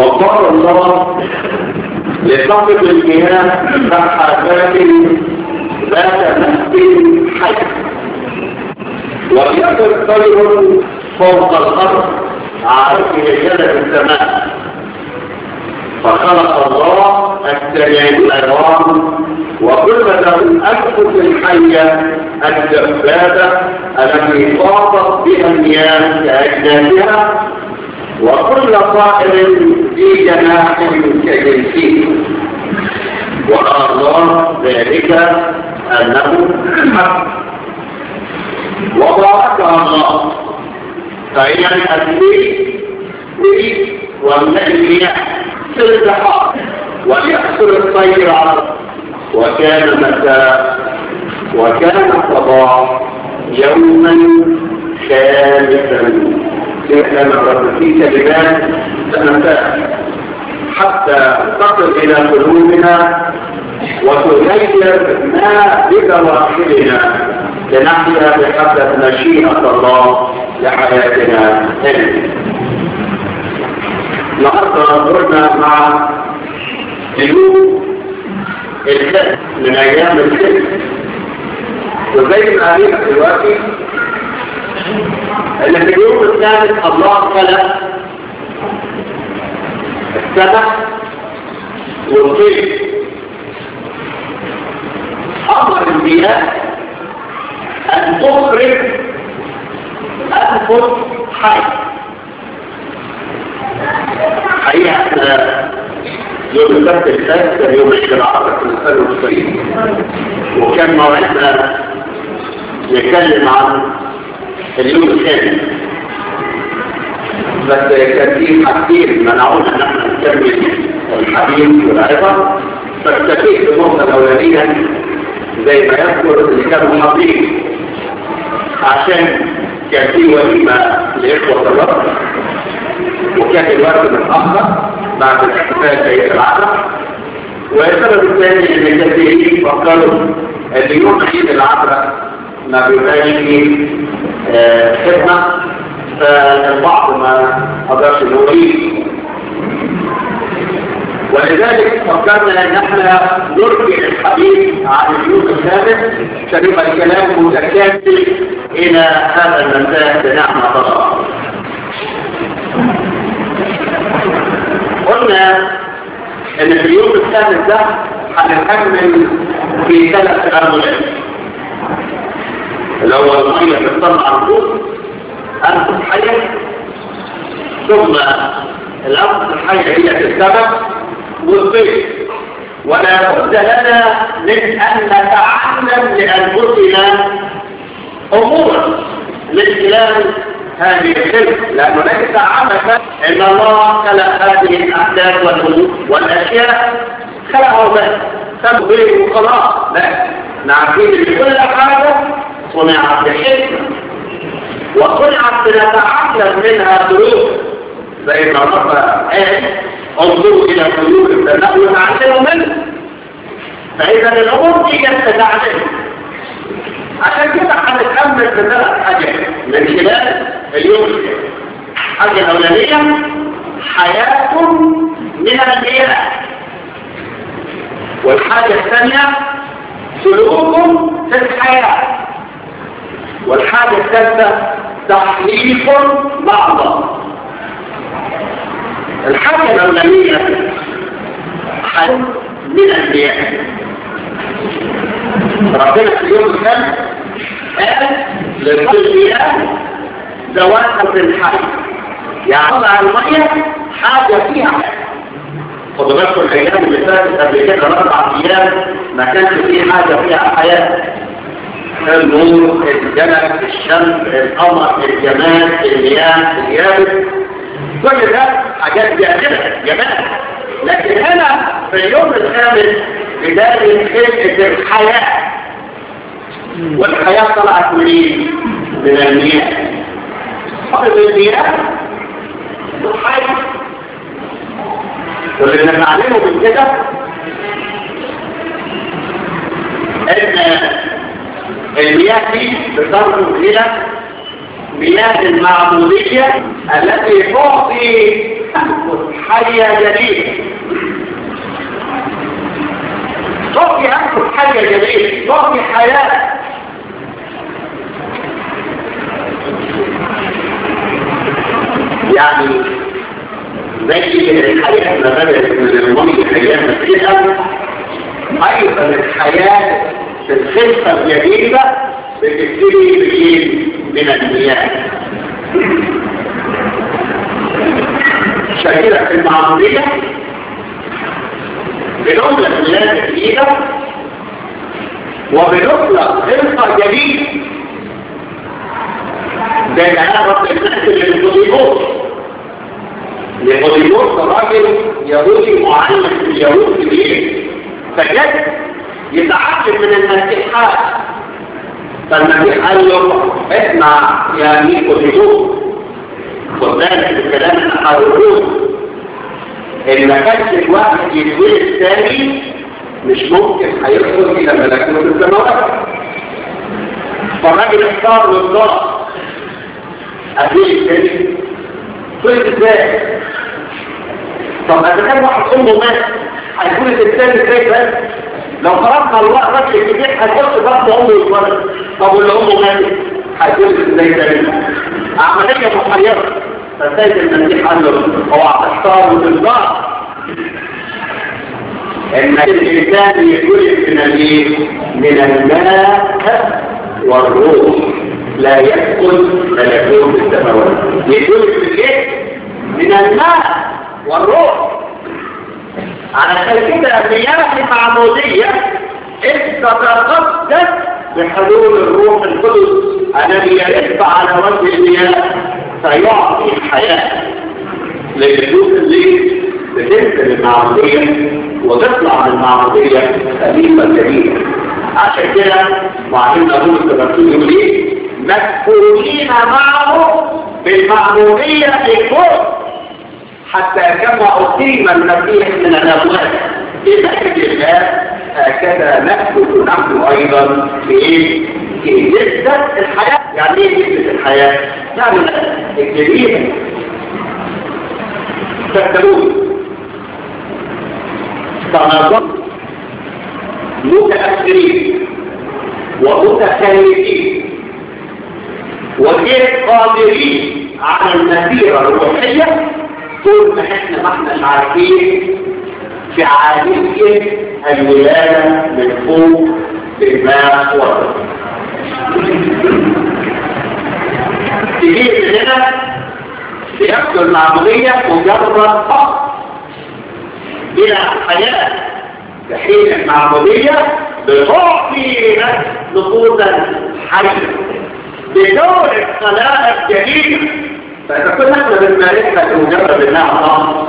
وقال الله لتقف المياه سحابات ذات نفس حي وليقف طير فوق الارض عارفه جلد السماء فخلق الله السماء العظام وكل ذوي الانفس الحيه الدبابه التي طاقت بها المياه كاجناسها وكل طائر في جناح كجنسه وأرى الله ذلك أنه حق وبارك الله فإن الأسلي والنجمية في البحار وليحصل الطير على وكان مساء وكان قضاء يوما ثالثا لما رب في كلمات سنتان حتى تصل إلى قلوبنا وتغير ما بدواخلنا لنحيا بحسب مشيئة الله لحياتنا هنا النهارده نظرنا مع اليوم الخير من ايام الخير وزي ما قريت دلوقتي ان في اليوم الثالث الله خلق السمك والطير امر المياه ان تخرج انفس حي حقيقه احنا يوم السبت الثالث كان يوم الشراعه في الانسان المصري وكان موعدنا نتكلم عن اليوم الثاني بس كان في حاجتين منعونا ان احنا نكمل الحديث والعظه فاستفيد بالنقطه الاولانيه زي ما يذكر اللي كانوا حاضرين عشان كان في وليمه لاخوه الرب وكان الوقت متاخر بعد الاحتفال زي العاده والسبب الثاني ان الكثيرين فكروا ان يوم عيد العذراء ما بيبقاش فيه خدمه فالبعض ما قدرش نوريه ولذلك فكرنا ان احنا نرجع الحديث عن اليوم الثالث فيبقى الكلام متكامل الى هذا المساء بنعمه الله قلنا ان في اليوم الثالث ده هنكمل في ثلاث تأملات الاول ميه تطلع الروح انفس حيه ثم الانفس الحيه هي السبب والطير ولا بد لنا من ان نتعلم لانفسنا امورا من خلال هذه الخلق لأنه ليس عبثا إن الله خلق هذه الأحداث والأمور والأشياء خلقه بس تبغي وخلاص لا نعرفين ان كل حاجة صنعت بحكمة وصنعت لنتعلم منها دروس زي ما رب قال انظروا إلى قلوب البناء ونعلموا منه فإذا الأمور دي كانت تتعلم عشان كده هنتأمل في ثلاث حاجات من خلال اليوم الحاجة الأولانية حياة من المياه والحاجة الثانية سلوك في الحياة والحاجة الثالثة تحليف مع الله الحاجة الأولانية حياة من المياه ربنا في اليوم الثالث قال للمياه ذوات الحي يعني طلع المية حاجة فيها خدوا بالكم الايام اللي فاتت قبل كده اربع ايام ما كانش فيه حاجة فيها حياة النور الجنب الشمس القمر الجمال المياه اليابس كل ده حاجات جاهزة جمال لكن هنا في اليوم الخامس بداية خلقة الحياة والحياة طلعت منين؟ من المياه حفظ المياه الحي واللي نتعلمه من كده ان المياه دي بترمز الى مياه المعمودية التي تعطي أنفس حية جديدة تعطي أنفس حية جديدة تعطي حياة يعني زي الحياة ما بدأت من المية أيام مسيحة أيضا الحياة في الخلفة الجديدة بتبتدي بإيه؟ من المياه شاكرة في المعمودية بنطلق مياه جديدة وبنطلق خلفة جديدة زي كلام رب الناس اللي بيقولوا لقديموس راجل يهودي معلم في اليهود كبير فجد يتعلم من المسيحات فالمسيح قال له اسمع يا نيكوديموس خد بالك الكلام اللي هقوله ان ما كانش الواحد يتولد تاني مش ممكن هيدخل الى ملكوت السماوات فالراجل اختار لله أبيه الثاني طيب ازاي طب اذا كان واحد امه مات هيكون الثاني ازاي بس لو خرجنا الله الراجل الكبير هيحط بطن امه يتولد طب واللي امه ماتت هيكون ازاي تاني عمليه محيره فسيد المسيح قال له هو هتختار بالظبط ان الانسان يتولد من الايه من الماء والروح لا يدخل ملكوت السماوات يتولد من ايه من الماء والروح علشان كده المياه المعمودية تتقدس بحلول الروح القدس الذي يلف على وجه المياه فيعطي الحياة للجلوس اللي بتنزل المعمودية وتطلع من المعمودية خليفة جديدة عشان كده معلمنا أبو الرسول يقول ايه مدفونين معه بالمعمودية للفوق حتى كما أقيم المسيح من الأموات بذلك الله هكذا نثبت نحن أيضا في إيه؟ في جدة الحياة يعني إيه جدة الحياة؟ يعني الجديدة تكتبون تنظم متأثرين ومتخلفين وغير قادرين على المسيرة الروحية طول ما احنا ما احنا عارفين في عالية الولادة من فوق بالماء والرب تجيب هنا بيأكل المعمودية مجرد فقط إلى الحياة في حين المعمودية بتعطي نفوذا حية بدور الخلاء الجديدة فإذا كنا احنا بنمارسها بمجرد انها الله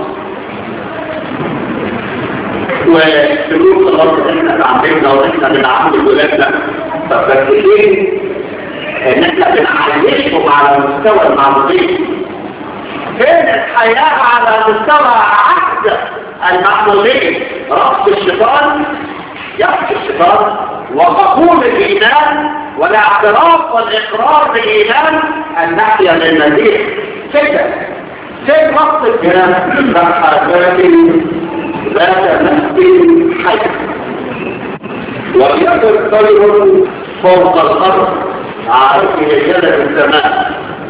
وسلوك الارض احنا تعاملنا واحنا بنعامل ولادنا فبالتالي ان احنا بنعالجهم على مستوى المعمودية فين الحياة على مستوى عهد المعمودية رفض الشيطان يرفض الشيطان وقبول الإيمان والاعتراف والإقرار بالإيمان أن نحيا للمسيح كده فين رفض الكلام فحاجات ذات نفس حي وليكن طير فوق الأرض عارف جلد السماء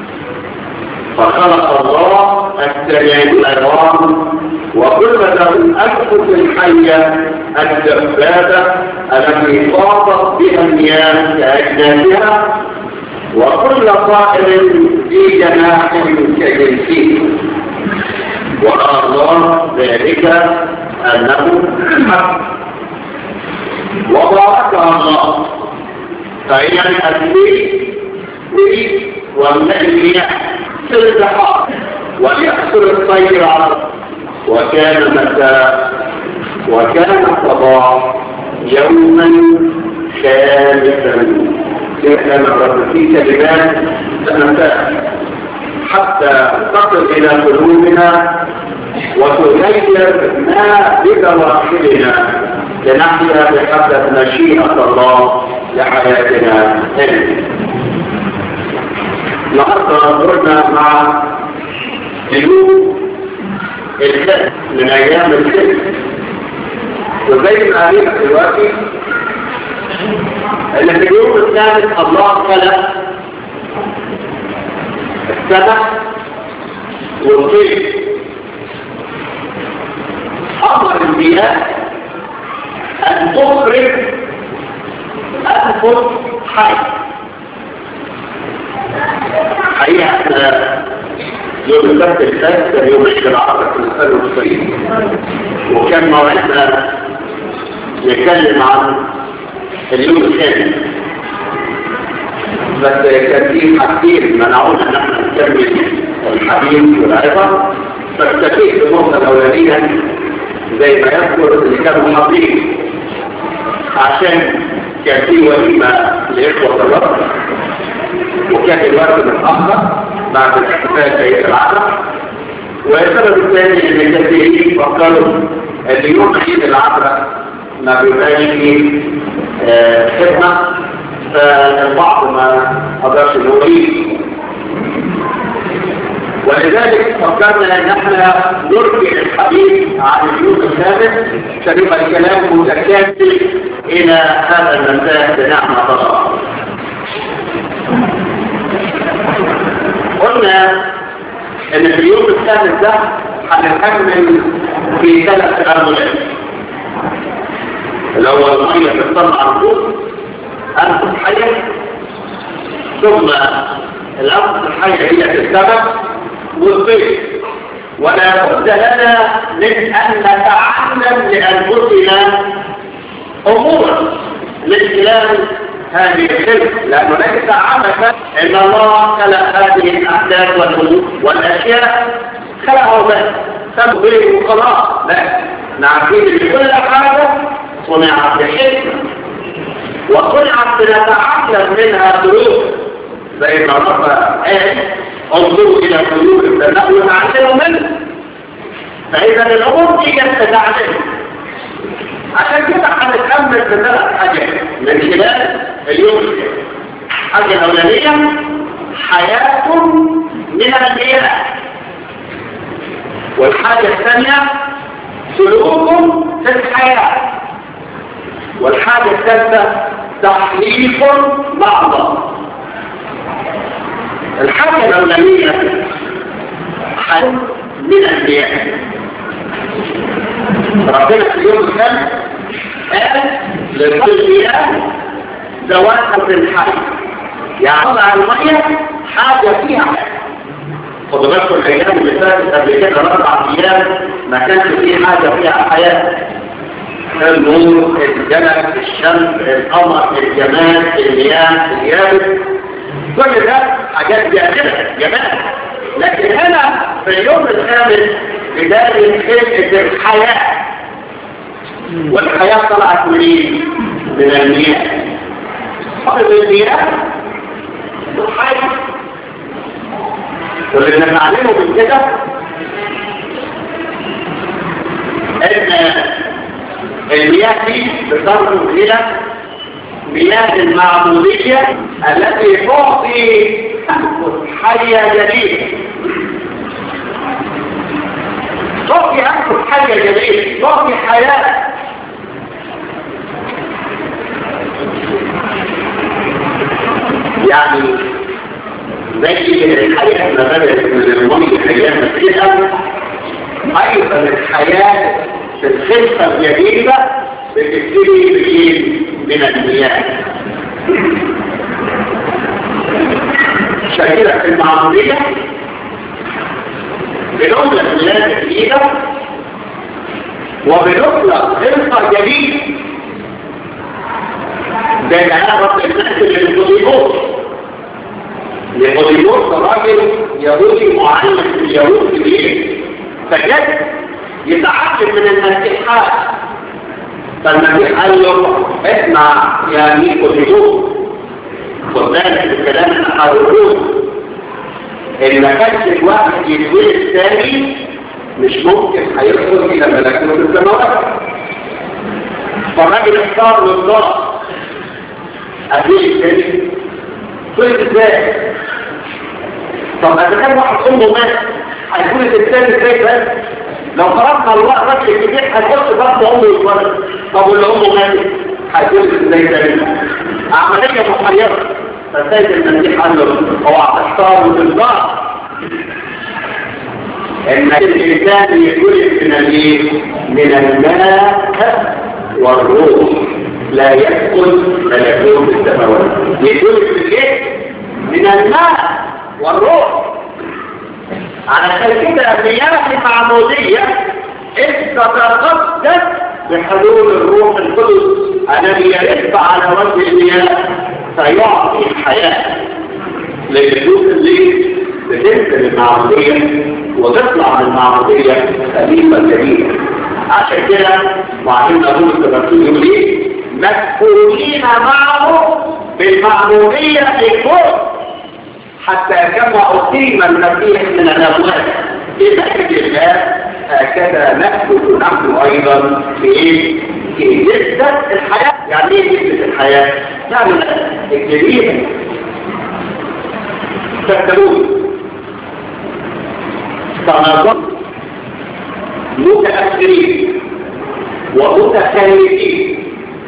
فخلق الله السماء العظام وكل ذوي الأنفس الحية الجبابة التي فاضت بها المياه كأجنابها وكل طائر في جناح كجنسيه وقال الله ذلك أنه حق وبارك الله فإن الأسلي والنجمية في البحار وليحصل الطير على وكان مساء وكان صباح يوما ثالثا كان الرب في كلمات سنتات حتى تصل إلى قلوبنا وتغير ما بدواخلنا لنحيا بحسب مشيئة الله لحياتنا هنا النهارده نظرنا مع جنوب الكذب من ايام الكذب وزي ما قريت دلوقتي ان في اليوم الثالث الله خلق السماء والطير امر الانبياء ان تخرج انفس حي حقيقه يوم السبت الثالث كان يوم الشراعة في السنة والصيف وكان موعدنا نتكلم عن اليوم الثاني بس كان في حاجتين منعونا ان احنا نكمل الحديث والعظة فاكتفيت بالنقطة الأولانية زي ما يذكر اللي كانوا حاضرين عشان كان في وليمة لإخوة الرب وكان الوقت متأخر بعد الاحتفال في العصر والسبب الثاني ان الكثيرين فكروا ان يوم عيد العصر ما بيبقاش فيه خدمه فالبعض ما قدرش نوريه ولذلك فكرنا ان احنا نرجع الحديث عن اليوم الثالث فيبقى الكلام متكامل الى هذا المساء بنعمه الله قلنا ان في اليوم الثالث ده هنكمل في ثلاث ارجلات الاول الميه تطلع الروح انفس حيه ثم الانفس الحيه هي السبب والطير ولا بد لنا من ان نتعلم لانفسنا امورا من خلال هذه الخلق لأن هناك عمل إن الله خلق هذه الأحداث والأمور والأشياء خلقه بس تبغي وخلاص لا نعرفين ان كل حاجة صنعت بحكمة وصنعت لنتعلم منها دروس زي ما رب قال انظروا إلى طيور السماء وتعلموا منها فإذا الأمور دي تتعلم عشان كده هنتأمل في ثلاث حاجات من خلال اليوم الحاجة الأولانية حياة من الأنبياء والحاجة الثانية سلوك في الحياة والحاجة الثالثة تحليف مع الله الحاجة الأولانية حياة من الأنبياء ربنا في اليوم الثالث قال للأنبياء زواج الحي يعني وضع المية حاجة فيها خدوا بالكم الايام اللي فاتت قبل كده اربع ايام ما كانش فيه حاجه فيها حياه النور الجنب الشمس القمر الجمال المياه اليابس كل ده حاجات جاهزه جمال لكن هنا في اليوم الخامس بدايه خلقه الحياه والحياه طلعت منين؟ من المياه قبل المياه الحي واللي نتعلمه من كده ان المياه دي بترمز الى مياه المعمودية التي تعطي حية جديدة تعطي أنفس حية جديدة تعطي حياة يعني زي الحياة ما بدأت من الماضي أيام كتير أيضا الحياة في الخلفة الجديدة بتبتدي بإيه؟ من المياه شكلة في المعمودية بنطلق مياه جديدة وبنطلق خلفة جديدة زي ما أنا رب الناس اللي بتضيفوش لقديموس راجل يهودي معلم في اليهود كبير فجد يتعلم من المسيحات فالمسيح قال له اسمع يا نيكوديموس خد بالك الكلام اللي هقوله ان ما كانش الواحد يتولد ثاني مش ممكن هيدخل الى ملكوت السماوات فالراجل اختار للضغط ابيه الثاني طيب ازاي طب اذا كان واحد امه مات هيكون الانسان ازاي بس لو فرضنا الله رجل كبير هيخش ضغط امه يتولد طب واللي امه ماتت هيكون ازاي تاني عمليه محيره فسيد المسيح قال له هو هتختار وتختار ان الانسان يتولد من الايه من الماء والروح لا يدخل ملكوت السماوات يتولد من ايه من الماء والروح علشان كده مياه المعمودية إذ تتقدس بحلول الروح القدس الذي يلف على وجه المياه فيعطي الحياة للجلوس اللي بتنزل المعمودية وتطلع من المعمودية خليفة جديدة عشان كده معلمنا بولس الرسول يقول ايه مدفونين معه بالمعمودية للفوق حتى كما أقيم المسيح من الأموات بذلك الله هكذا نثبت نحن أيضا في إيه؟ في جدة الحياة يعني إيه جدة الحياة؟ يعني الجديدة تكتبون تنظر متأثرين ومتخلفين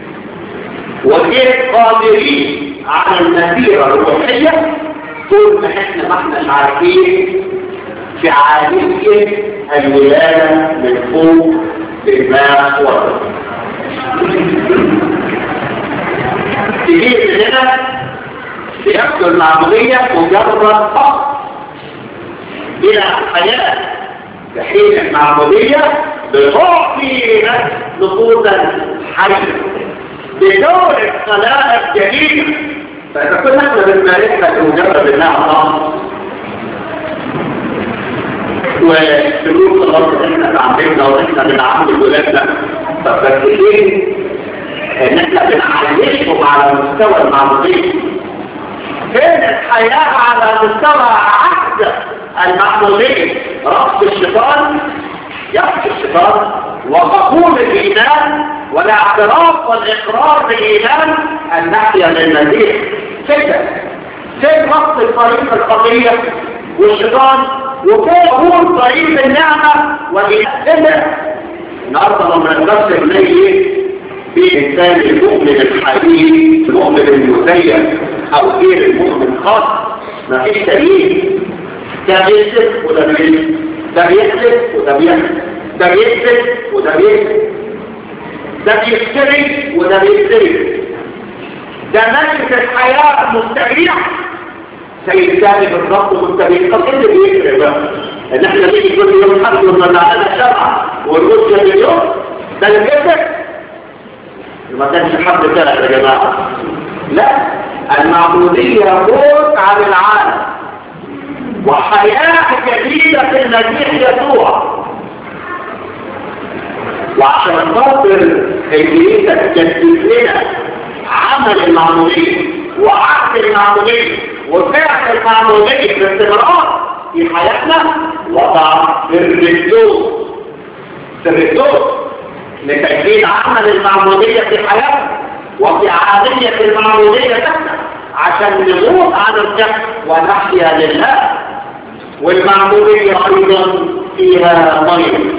وغير قادرين على المسيرة الروحية طول ما احنا ما احناش عارفين فعالية الولادة من فوق بالماء والرب تجيب هنا بيبدو المعمودية مجرد فقط إلى الحياة في حين المعمودية بتعطي نفوذا حية بدور الخلائق جديدة فإذا كنا احنا بنمارسها بمجرد انها الله وسلوك خلاص احنا تعاملنا واحنا بنعامل ولادنا فبس ايه ان احنا بنعيشهم على مستوى المعمودية فين الحياة على مستوى عهد المعمودية رفض الشيطان يفض الشيطان وقبول الإيمان والاعتراف والإقرار بالإيمان الناحية للمسيح كده فين رفض الطريق الخطية والشيطان وفين قبول طريق النعمة والإيمان النهارده لما نقدرش نلاقي في إنسان المؤمن الحقيقي المؤمن المزين أو غير المؤمن خاص ما فيش دليل ده بيكذب وده بيكذب ده بيكذب وده بيكذب ده بيكذب وده بيكذب ده بيشتري وده بيشتري ده ماشي في الحياة مستريح زي الثاني بالضبط مستريح طب ايه اللي بيفرق بقى؟ ان احنا نيجي كل يوم حد وما نعمل سبعة ونقول يا مليون ده اللي بيفرق ما كانش حد ثلاث يا جماعة لا المعبودية موت عن العالم وحياة جديدة في المسيح يسوع وعشان خاطر الكنيسة تجدد لنا عمل المعمودية وعقد المعمودية وفعل المعمودية باستمرار في حياتنا وضع الرجوع الرجوع لتجديد عمل المعمودية في حياتنا وفي عادية المعمودية تحتنا عشان نموت عن الجهل ونحيا لله والمعمودية أيضا فيها مية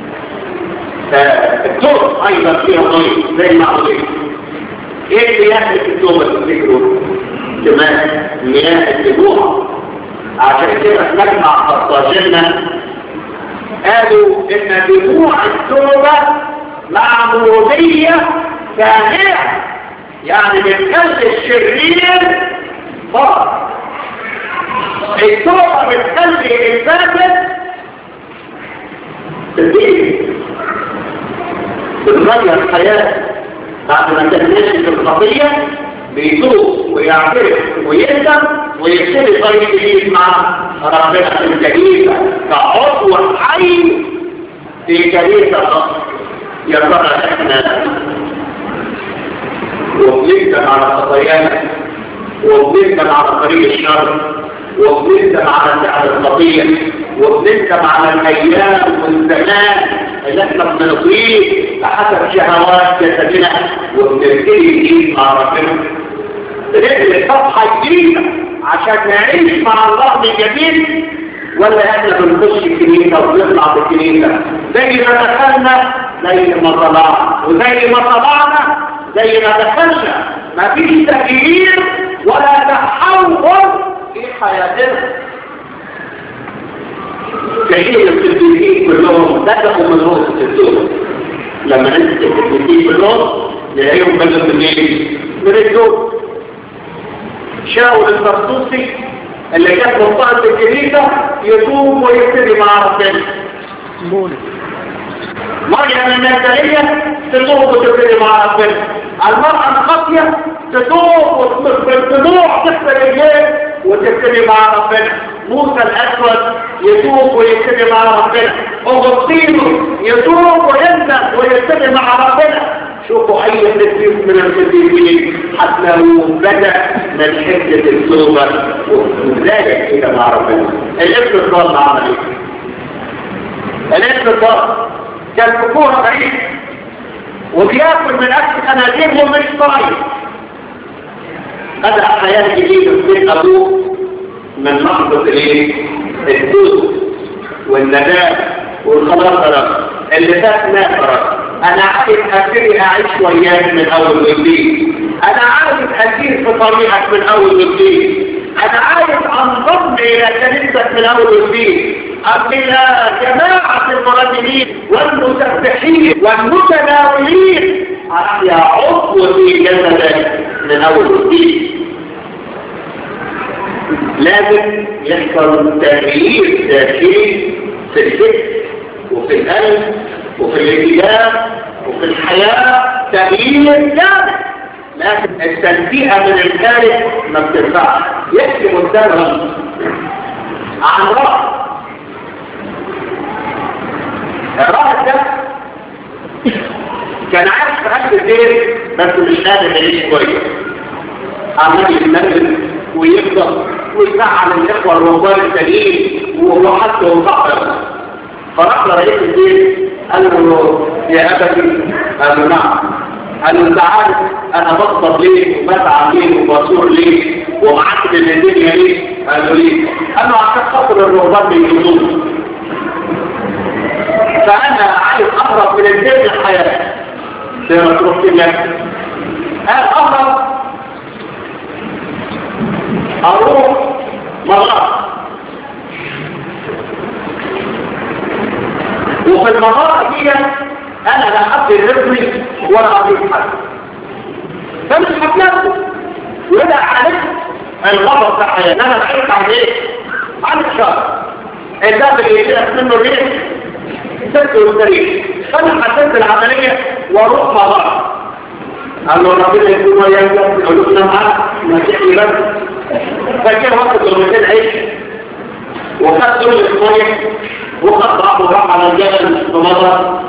التوبة أيضا فيها مية زي المعمودية إيه اللي يحدث التوبة تفتكروا؟ كمان مياه الدموع عشان كده نجمع خطاجنا قالوا إن دموع التوبة معمودية كاملة يعني بتخلي الشرير فرق التوبة بتخلي الفاسد تدين بتغير الحياة بعد ما كان ماشي في الخطية بيتوب ويعترف ويندم ويبتدي طريق جديد مع ربنا في الكنيسة كعضو حي في كنيسة يا ترى احنا وبنندم على خطايانا وبنندم على طريق الشر وبنندم على فعل الخطية وبنندم على الايام والزمان اللي احنا بنطيق بحسب شهوات جسدنا وبنبتدي نعيش مع ربنا نقل صفحة جديدة عشان نعيش مع الله من جديد ولا احنا بنخش الكنيسة ونطلع بالكنيسة زي ما دخلنا زي ما طلعنا وزي ما طلعنا زي ما دخلنا مفيش تغيير ولا تحول في حياتنا كثير القديسين كلهم بدأوا من رؤوس السوق لما نمسك القديسين كلهم نلاقيهم بدأوا منين؟ من الزوج شاول الطرطوسي اللي كان مضطهد الكنيسة يتوب ويبتدي مع ربنا مريم المثالية تتوب وتبتدي مع ربنا المرأة الخاطية تتوب بالدموع تغسل الجيل وتبتدي مع ربنا موسى الأسود يتوب ويبتدي مع ربنا أغسطينه يتوب ويندم ويبتدي مع ربنا شوفوا أي قديس من القديسين حتى لو بدأ من حدة التوبة وذلك إلى مع ربنا الابن الضال عمل إيه؟ الابن الضال كان فكوره بعيد وبياكل من أكل خنازير ومش طاير بدأ حياة جديدة بين أبوه من لحظة الايه؟ الدود والنداء والخلاصرة اللي فات نافرة انا عايز ابتدي اعيش وياك من اول وجديد انا عايز اسير في طريقك من اول وجديد انا عايز انضم الى كنيستك من اول وجديد الى جماعة المرنمين والمسبحين والمتناولين على عضو في جسدك من اول وجديد لازم يحصل تغيير داخلي في الفكر وفي القلب وفي الاتجاه وفي الحياة تغيير جامد لكن التنبيه من الخارج ما بتنفعش يحكي قدامهم عن رأس الرأس ده كان عايش في قلب البيت بس مش قادر يعيش كويس عمال يتنزل ويفضل ويزعل الاخوه الرهبان التانيين وهو حتى وصحر فراح لرئيس البيت قال له يا ابتي قال له نعم قال له انت عارف انا بصبر ليه وبسعى ليه وبصور ليه ومعاك الدنيا ليه قال له ليه قال له عشان خاطر الرهبان بيجوزوني فانا عايز اقرب من البيت للحياه زي ما تروح كده قال اقرب اروح مرات وفي المرات دي انا لا ابدي رزقي ولا ابدي حد فمش هتنفذ وده عليك الغضب ده حياتي انا بعيد عن ايه عن الشر الباب اللي يجيلك منه الريح ست والتاريخ فانا حسنت العمليه واروح مرات قال له ربنا يكون وياك قلوبنا معاك ما تحكي بس فكان وقت كلمتين عيش وخد دول الاسبوعية وخد بعضه راح على الجبل بمرة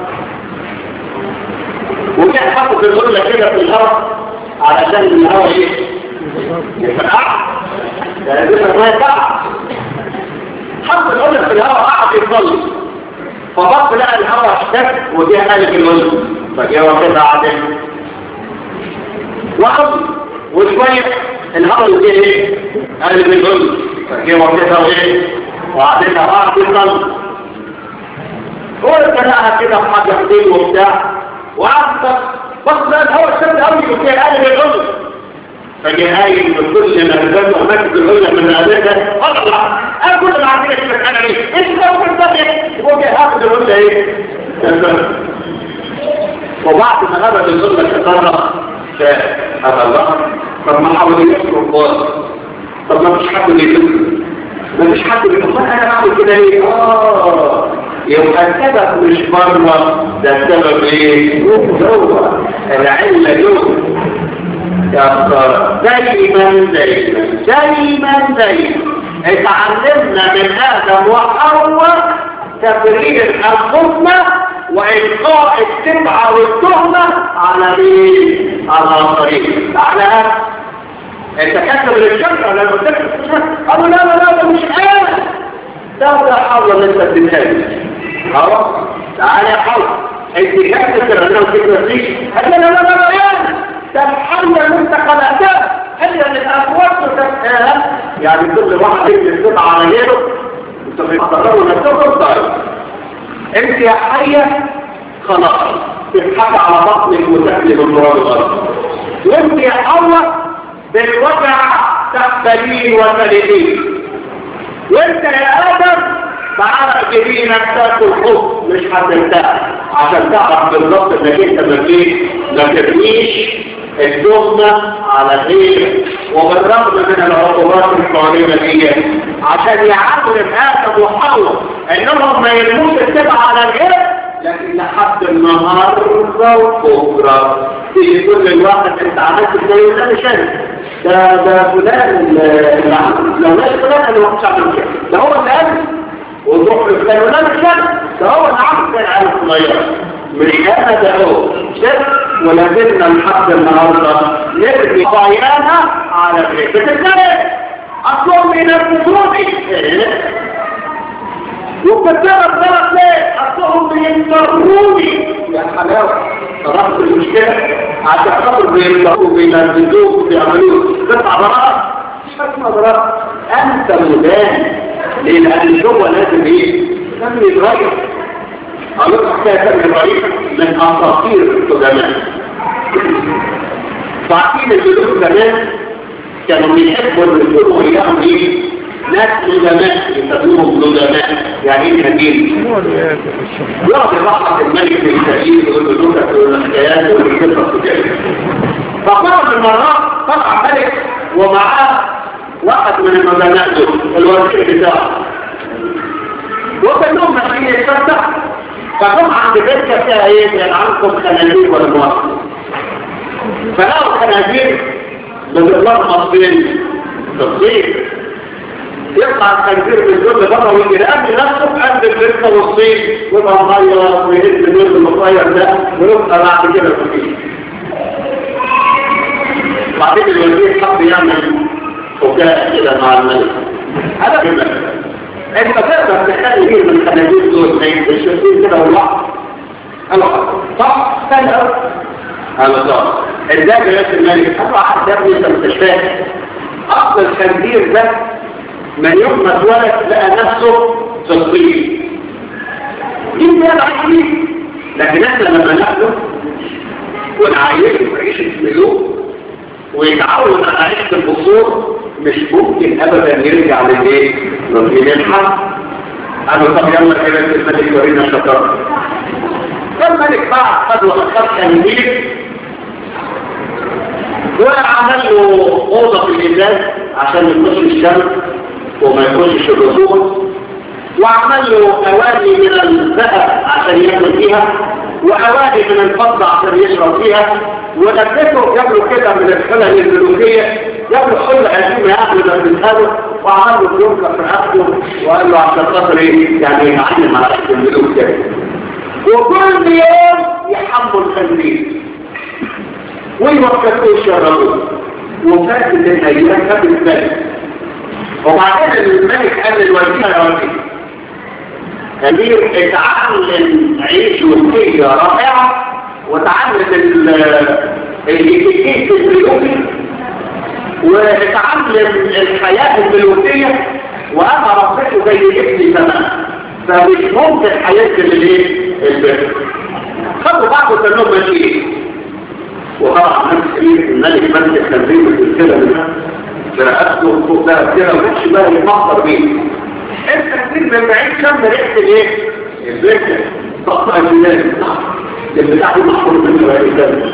وكان حاطط الغلة كده في الهواء علشان الهواء ايه؟ يفرقع ده يجب ما يفرقع حط الغلة في الهواء قعد يصلي فبص لقى الهواء اشتك وجه قالب الغلة فجاء واخدها عدل وقف وشوية الهواء يجي ايه قال بالغل فجي وقتها ايه وقعدتها بعض الظل هو اتلاقها كده في حاجة حديد وبتاع وقعدت بص بقى الهواء الشمس قوي وكده قال بالغل فجي هاي من كل ما نزل وماسك الغلة من قادتها اطلع انا كل ما عندي كده انا ليه ايش لو كنت ايه هو جاي هاخد الغلة ايه وبعد ما غابت الغلة كثرة هذا الله طب ما حاول يذكر الله طب ما فيش حد يذكر ما فيش حد يقول انا بعمل كده ليه اه يبقى السبب مش بره ده السبب ايه جوه العله جوه يا خساره دايما دايما دايما دايما اتعلمنا من ادم وحواء تفريغ انفسنا وإلقاء التبعة والتهمة على مين؟ على طريق على انت كاتب للشرطة لما تكتب قالوا لا لا لا ده مش انا ده ده حول اللي انت بتتكلم خلاص تعالى يا حول انت كاتب الرنان وتكتب فيش قال لا لا لا لا انا ده الحل اللي انت خلقتها هي اللي اخوات يعني كل واحد يكتب التبعة على غيره انتوا بتقرروا نفسكم طيب انت يا حية خلاص تضحك على بطنك وتاكلي بالمراد الغرب وانت يا حواء بالوجع تقبلين وتلدين وانت يا ادم تعرف جبينك تاكل حب مش هترتاح عشان تعرف بالظبط انك انت ما فيش ما تبنيش الدهنة على غير وبالرغم من العقوبات القانونة دي عشان يعلم آدم وحواء انهم ما يرموش السبع على الغير لكن لحد النهاردة وبكرة في كل الواحد انت عملت زي ده مش انا ده ده فلان اللي عمل لو ناس فلان اللي ما كنتش عمل كده ده هو اللي قال وتروح لفلان ولا مش كده ده هو اللي عمل كده على الصغير مش انا ده هو شد ولازلنا لحد النهارده نرمي ضيانة على غير بتتكلم اصلهم ينفذوني وكتابة الضرب ليه أصلهم بينضروني يا حلاوة طرحت المشكلة عشان خاطر بينضروا بينفذوك وبيعملوك تطلع براءة مش هتسمع براءة أنت مدان ليه لأن هو لازم إيه؟ لازم يتغير قالوا حكاية كان يتغير من أساطير القدماء فعارفين الجدود زمان كانوا بيحبوا ان يكونوا اياهم ايه ناس ندماء يسموهم ندماء يعني ايه نديم يقعد يضحك الملك في التأييد ويقول له لوكا والحكايات والقصص وكده فمرة من المرات طلع ملك ومعاه واحد من الندماء دول الوزير بتاعه وكان لهم ماشيين يتفتح فجم عند بيتك فيها ايه كان عندكم خنازير ولا مواقف فلقوا خنازير بتتلخبط بين الصيف يطلع الخنزير من الجزء بره ويجي لأجل نفسه قد البركة والصيف ويبقى مغير ويهز الجزء المصير ده ويبقى بعد كده الصيف بعدين الوزير حب يعمل فكاء كده مع الملك هذا كده انت تقدر تخلي مين من الخنازير دول ما ينتشرين كده والله انا صح سهل قال صح الدابة يا الملك أطلع حد يبني انت مستشفاه أصل الخنزير ده من يوم ما اتولد لقى نفسه في الطين دي ده عايشين لكن احنا لما ناخده ونعيشه في عيشة ملوك ويتعود على عيشة البصور مش ممكن ابدا يرجع للايه؟ للحق قالوا طب يلا كده الملك يورينا الشطاره فالملك بعد خد وخد خنزير وعمل له اوضه في الازاز عشان يخش الشمس وما يخشش الرطوبه وعمل له اواني من الذهب عشان ياكل فيها واواني من الفضه عشان يشرب فيها ولبسه جاب له كده من الحلل الملوكيه جاب له حل قديم ياكل من هذا وعمل له يوكا في عقله وقال له عشان خاطر ايه يعني يتعلم على عقل الملوك كده وكل يوم يحمل خليل ويوقفوا يشربوه وفات الايام فات الملك وبعدين الملك قال للوزير يا وزير امير اتعلم عيش وكيه رائعه وتعلم الاتيكيت الملوكي واتعلم الحياه الملوكيه وانا ربيته زي ابني زمان فمش ممكن هينزل الايه البر خدوا بعض وسلموا ماشيين وطبعا نفس الملك مسك تنظيم السلسله منها برقبته فوق ده كده ومش بقى يتمخطر بيه التنظيم من بعيد شم ريحه الايه البركه طبقه البلاد البتاع دي محفوظ من الرئيسان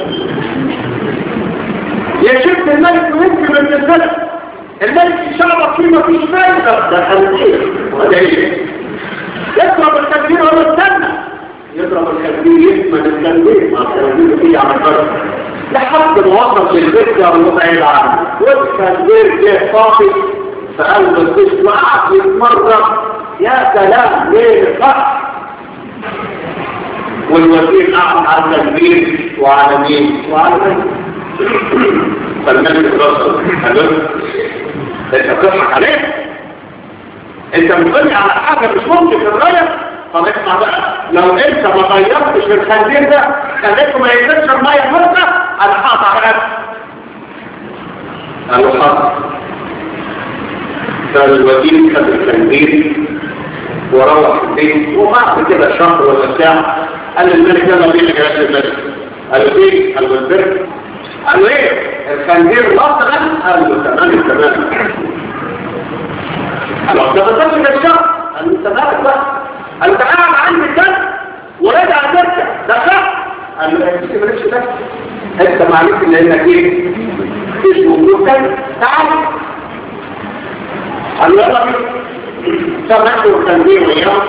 يا شفت الملك ويمكن من السلسله الملك شعبك فيه مفيش فايده ده خلصيه وده ايه يضرب الخنزير ولا استنى يضرب الخنزير يثمن الخنزير ما الخنزير فيه على الفرق لحد ما وصل للفكرة المبعد عنه والخنزير جه صافي في قلب الدش وقعد يتمرن يا سلام ليه الفرق والوزير قعد على الخنزير وعلى مين وعلى مين فالملك رسل قال له انت بتضحك عليه انت بتقولي على حاجة مش ممكن تتغير طب اسمع بقى لو انت ما غيرتش في الخنزير ده خليته ما ينزلش المية مرة انا هقطع رقبتك قالوا حاضر فالوكيل خد الخنزير وروح البيت وبعد كده شهر ولا بتاع قال الملك يلا بينا جلال الملك قال له ايه؟ قال له البر قال له ايه؟ الخنزير مثلا قال له تمام تمام قال له ده بس كده الشهر قال له انت مالك بقى قال له ده قاعد عندي الدم ورجع ترجع ده صح قال له انت مالكش ده انت معلش لانك ايه؟ اسمه مكان تعال قال له يلا بينا سمعت الخنزير وياه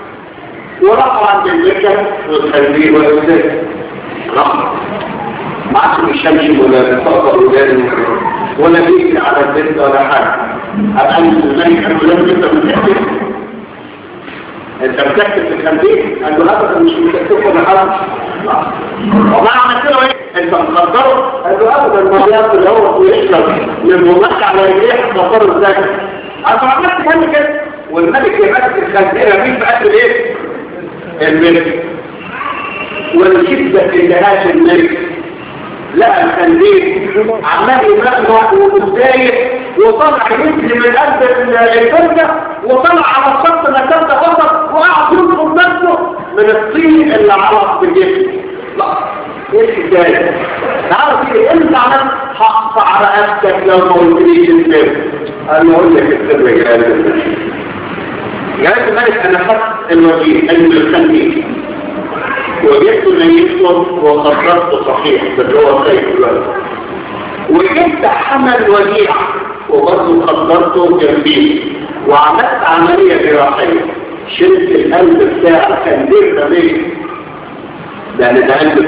ورفع عند المكة والخنزير والوزاد رفع ما عادش بيشمش ولا بيفكر ولا ولا بيجري على البيت ولا حاجة أبقى الملك قال له لازم انت متأكد انت متأكد في الخنزير قال له ابدا مش متأكد ولا حاجة وما عملت له ايه انت مقدره قال له ابدا ما بياكل هو ويشرب من ممك على رجليه مقدره ازاي انا عملت كام كده والملك يمسك الخنزير مين بقى ايه الملك والشدة في جهاز الملك لقى الخنزير عمال يمرمح ومتضايق وطلع يجري من قلب الفرقة وطلع على الشط مسافة فقط وقعد ينقض نفسه من الطين اللي علق بالجسم لا ايه الحكاية؟ تعرف ايه انت عملت حق على نفسك لو ما قلتليش السر قال له اقول لك السر يا جلال الملك جلال الملك انا خدت الوزير علم الخنزير وجدت ان يسلم وقررت صحيح بس هو خير دلوقتي وجبت حمل وديع وبرضه قدرته جنبيه وعملت عملية جراحية شلت القلب بتاع الخنزير ده ليه؟ ده انا ده قلب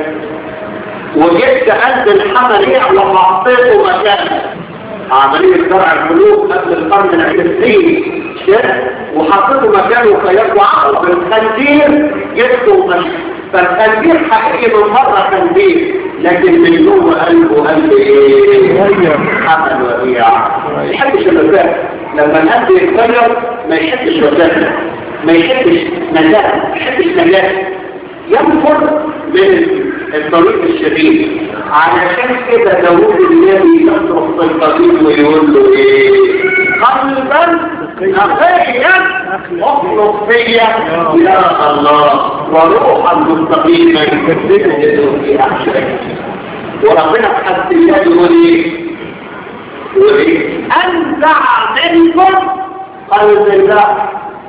وجبت قلب الحمل وحطيته مكانه عملية زرع القلوب قبل القرن العشرين شد وحطيته مكانه خيال وعقل بالخنزير جبته مشي فالخنزير حقيقي من بره خنزير لكن من جوه قلبه قلب ايه؟ حمل وديع ما يحبش الوفاة لما القلب يتغير ما يحبش وفاة ما يحبش نجاة ما يحبش نجاة ينفر من الطريق الشديد علشان كده داوود النبي يصرخ في القديم ويقول له ايه قلبا نقيا اخلق فيا يا الله وروحا مستقيما يكذبه في احشائي وربنا في حد الله يقول ايه يقول ايه انزع منكم قلب الله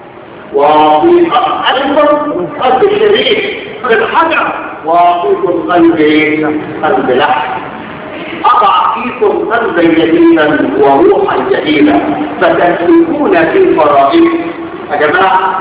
واعطيك قلبكم قلب الشريك بالحجر واعطيكم قلب قلب لحم أضع فيكم قلبا جديدا وروحا جديدا فتسلكون في فرائض يا جماعة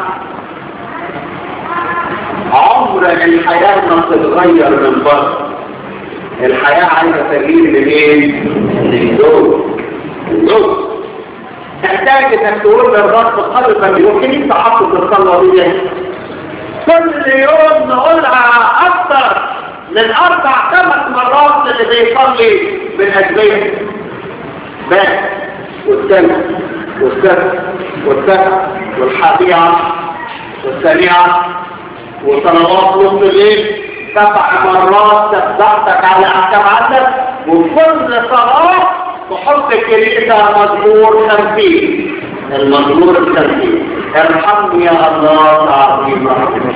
عمر الحياة ما تتغير من بره الحياة عايزة تغيير منين؟ من جوه من جوه تحتاج انك تقول للرب قلبا يمكن انت حاطط الصلاه دي كل يوم نقولها اكثر من اربع خمس مرات اللي بيصلي بالاجبيه بس والثالث والسادس والسابع والحادية والسابعة وصلوات نص الليل سبع مرات تسبحتك على احكام عندك وكل صلاه تحط كلمة مزمور خمسين المزمور الخمسين ارحمني يا الله عظيم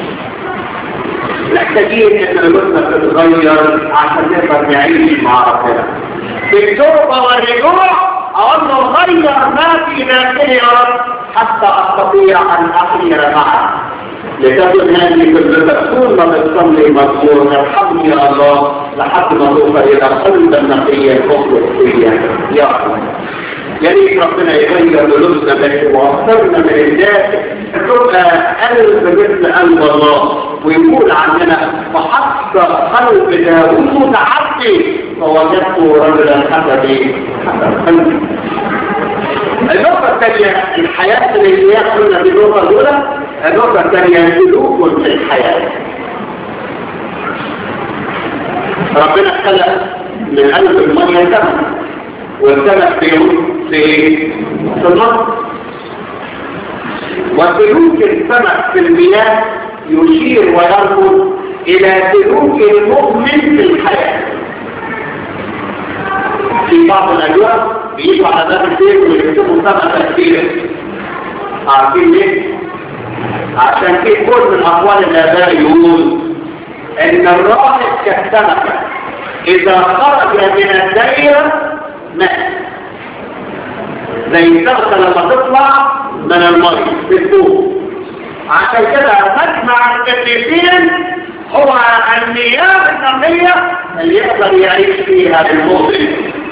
محتاجين ان قلوبنا تتغير عشان نقدر نعيش مع ربنا بالتوبة والرجوع اقول له غير ما في داخلي يا رب حتى استطيع ان احير معك لتكن هذه كلها طول ما بتصلي مذكور ارحمني يا الله لحد ما توصل الى قلبا نقيا اخلق فيا يا رب يا ريت ربنا يغير قلوبنا بس واكثرنا من الناس تبقى قلب مثل قلب الله ويقول عننا فحط قلب داوود عبدي فوجدته رجلا حسبي حسب قلبي النقطة الثانية الحياة اللي هي قلنا بالنقطة الأولى النقطة الثانية سلوك في الحياة ربنا خلق من قلب المية سمك والسمك بيموت في في النهر وسلوك السمك في المياه يشير ويرمز إلى سلوك المؤمن في الحياة في بعض الأجواء بيجوا على باب البيت ويكتبوا سمكة كبيرة عارفين ليه؟ عشان في كل من اقوال الاباء يقول ان الراهب كالسمكه اذا خرج من الدائره مات زي السمكه لما تطلع من الميه في الدوب عشان كده مجمع القديسين هو المياه النقيه اللي يقدر يعيش فيها المؤمن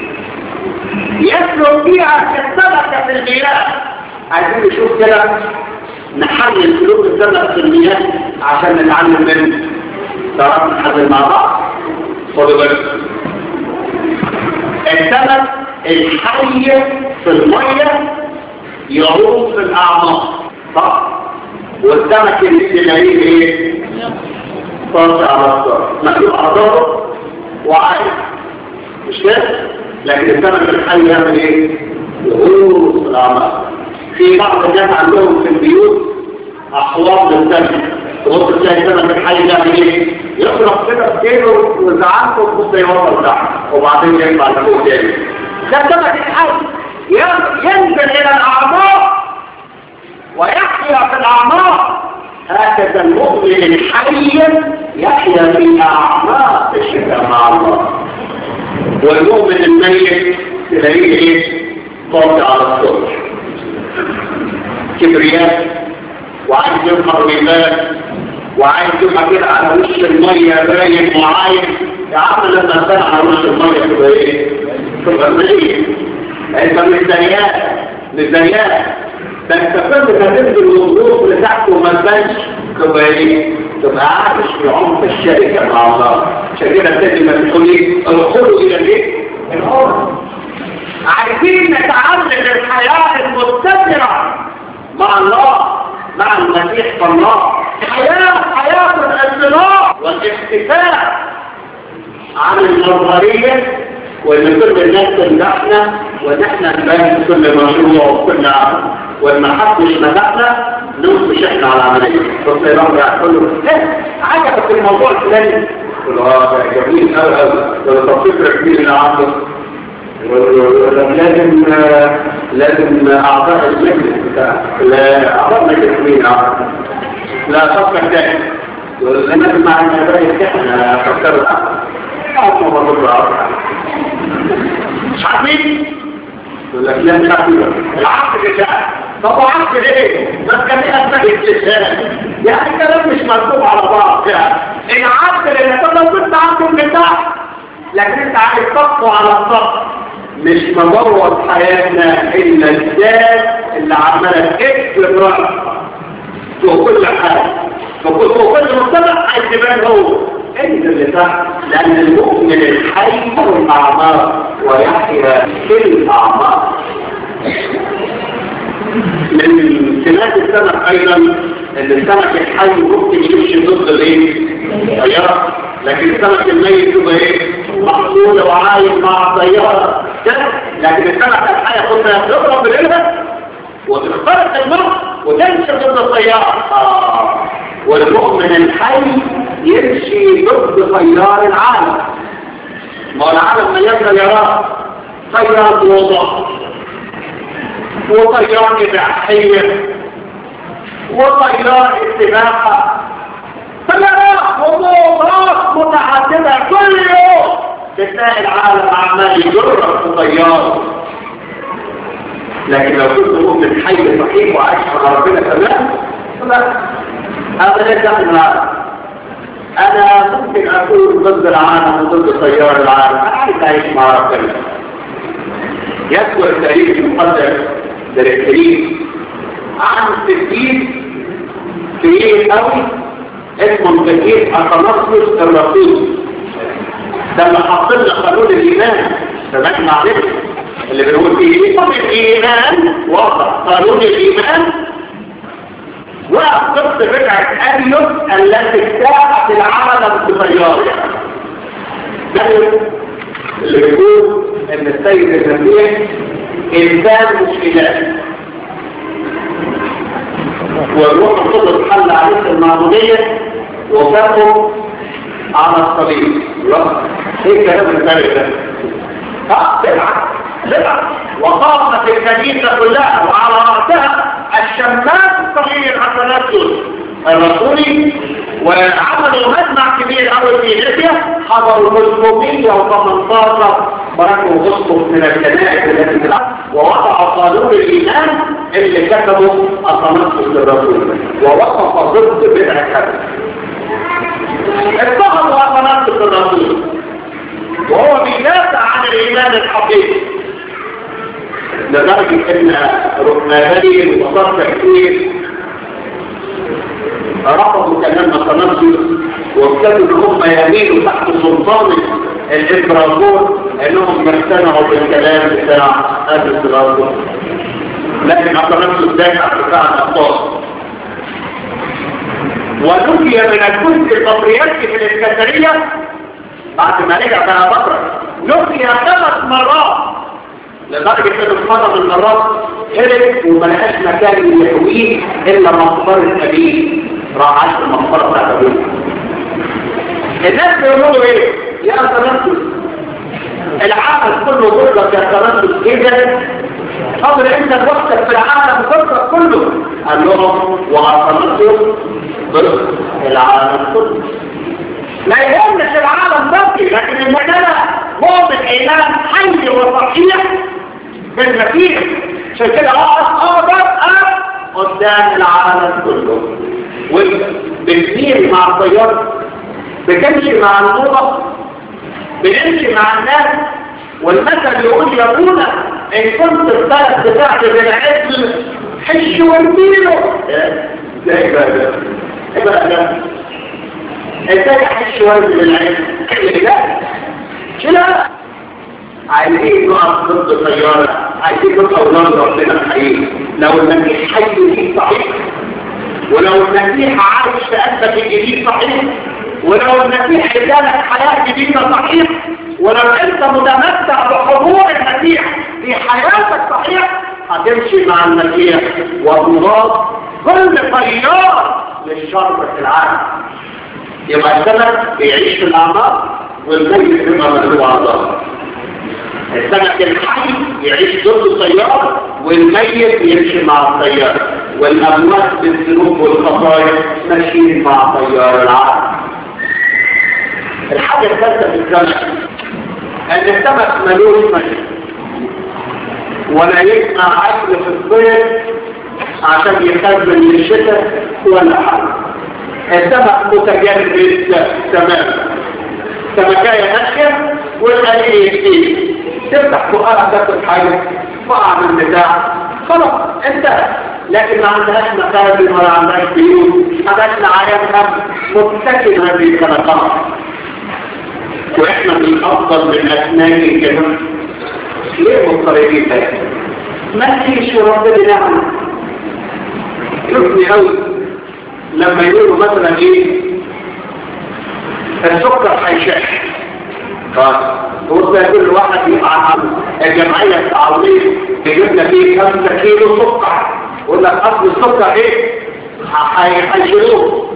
يسلك فيها كالسمكه في المياه عايزين نشوف كده نحلل سلوك السمك في المياه عشان نتعلم منه تعرف نحلل مع بعض خدوا بالك السمك الحي في الميه يعوم في الاعماق صح والسمك اللي تلاقيه ايه طاش على الصار مخلوق اعضاءه وعايش مش كده لكن السمك الحي يعمل ايه يغوص في الاعماق في بعض الناس عندهم في البيوت احواض للسمك تبص تلاقي السمك الحي يعمل ايه يضرب كده بكيله وزعانته وتبص يوصل تحت وبعدين يطلع لفوق تاني ده السمك الحي ينزل الى الاعماق ويحيا في الاعماق هكذا المؤمن الحي يحيا في اعماق الشفاء مع الله والمؤمن الميت تلاقيه ايه طاقة على الصبح كبرياء وعايز يظهر ويبان وعايز يبقى كده على وش المية باين وعايز يا عم لما تبان على وش المية تبقى ايه؟ تبقى ميت انت مش زيات مش زيات ده انت كنت هتنزل الوضوء لتحت وما تبانش تبقى ايه؟ تبقى عايش في عمق الشركة مع الله عشان كده الكلمة بتقول ايه؟ ادخلوا الى الايه؟ العمر عايزين نتعلم الحياة المستمرة مع الله مع المسيح فالله حياة حياة الانطلاق والاختفاء عن النظرية وان كل الناس تمدحنا وان احنا نبان كل مشروع وكل عمل وان ما حدش مدحنا ننقش احنا على العملية بص يا رب يقول له ايه عجبك الموضوع الفلاني يقول اه ده جميل قوي قوي ده تفكير كبير اللي عنده لازم لازم اعضاء المجلس بتاع لا اعضاء مجلس مين لا فكر تاني لازم مع المبادئ احنا فكروا اعضاء مبادئ مش عارفين يقول لك لا مش عارفين العقد ده طب عقد ايه بس كان ايه اسمه استشهاد يعني الكلام مش مكتوب على بعض يعني العقد اللي طب لو كنت عقد من تحت لكن انت عايز تقوى على السطح مش مدور حياتنا الا الذات اللي عماله تكتب راسها في كل حاجه في كل مجتمع عايز يبان هو انت اللي تحت لان المؤمن الحي هو الاعمار ويحيا في الاعمار من سمات السمك ايضا ان السمك الحي ممكن يمشي ضد الايه؟ الطياره لكن السمك الميت يبقى ايه؟ محصول وعايش مع الطياره لكن السمك الحي خدها تضرب بالإلها وتخترق المخ وتمشي ضد الطياره آه. والمؤمن الحي يمشي ضد طيار العالم ما هو العالم مليان طيارات طيار وضع وطيار إباحية وطيار اتباحة طيارات وموضات متعددة كل يوم بتلاقي العالم عمال يجرب في طيار لكن لو كنت مؤمن حي صحيح وعايش مع ربنا تمام لا هذا ليس دخل العالم انا ممكن اكون ضد العالم وضد تيار العالم انا عايز اعيش مع ربنا يذكر التاريخ المقدس للكريم عن تسجيل كبير قوي اسمه تسجيل اثناسيوس الرسول ده اللي حط لنا قانون الايمان سمعت معلش اللي بنقول فيه قانون الايمان واضح قانون الايمان وقف ضد بدعة أريوس التي اجتاحت العالم بطيارة ده اللي بيقول ان السيد المسيح انسان مش اله والروح القدس حل عليه المعمودية وفاته على الصليب ايه الكلام الفارغ ده؟ ها بالعكس بالعكس وقامت الكنيسة كلها وعلى رأسها الشماس الصغير التنزل الرسولي وعملوا مجمع كبير قوي في ليبيا حضروا 318 مركب غصب من الكنائس التي في الارض ووضعوا قانون الايمان اللي كتبوا التنصص للرسول ووقف ضد بدع الكذب اتخذوا التنصص للرسول وهو بيدافع عن الايمان الحقيقي لدرجة ان ركنانين وصار كثير رفضوا كلام التنصر وابتدوا ان هم يميلوا تحت سلطان الامبراطور انهم يقتنعوا بالكلام بتاع هذا الامبراطور لكن التنصر دافع دفاع الابطال ونفي من الجزء البطريركي في الاسكندريه بعد ما رجع بقى بكر نفي ثلاث مرات لدرجة انه في من المرات هرب وما لقاش مكان يحويه الا مقبرة ابيه راح عاش في المقبرة بتاعت ابوه الناس بيقولوا ايه؟ يا تنفس العالم كله ضدك يا تنفس ايه ده؟ قبل انت وقتك في العالم ضدك كله قال لهم وعطلتوا ضد العالم كله لا يهمش العالم ضدي لكن المجالة واضح ايمان حي وصحيح بالمسيح عشان كده اقدر اه قدام العالم كله وانت بتميل مع الطيار بتمشي مع الموضة بنمشي مع الناس والمثل يقول يا ابونا ان كنت الثلاث بتاعت بالعزل حش وانبيله ازاي بقى ده ايه بقى ده ازاي حش وانبيل العزل ايه ده لا عايزين نقف ضد الطيارة عايزين نبقى أولاد ربنا الحقيقي لو المسيح حي فيه صحيح ولو المسيح عايش في قلبك الجديد صحيح ولو المسيح ادالك حياة جديدة صحيح ولو انت متمتع بحضور المسيح في حياتك صحيح هتمشي مع المسيح وتضاد كل طيار للشر في العالم يبقى السمك بيعيش في الأعماق والميت بيبقى مدلوع على ظهره السمك الحي يعيش ضد الطيار والميت يمشي مع الطيار والأموات بالذنوب والخطايا ماشيين مع طيار العالم الحاجة الثالثة في السمك أن السمك ملوش مشي ولا يجمع أكل في الصيف عشان يخزن للشتاء ولا حاجة السمك متجرد تماما سمكاية ناشية والقليل يكتير تفتح فقارة تاكل حاجة فقع من بتاع خلاص انت لكن ما عندهاش مخازن ولا عندهاش بيوت ما عندهاش عيان هم متسكن هذه السمكات واحنا من افضل من اسنان كده ليه مضطربين ده ما فيش ربنا نعمة يبني قوي لما يقولوا مثلا ايه السكر هيشح بص كل واحد يبقى عن الجمعية التعاونية تجيب لك ايه 5 كيلو سكر يقول لك اصل السكر ايه هيشيلوه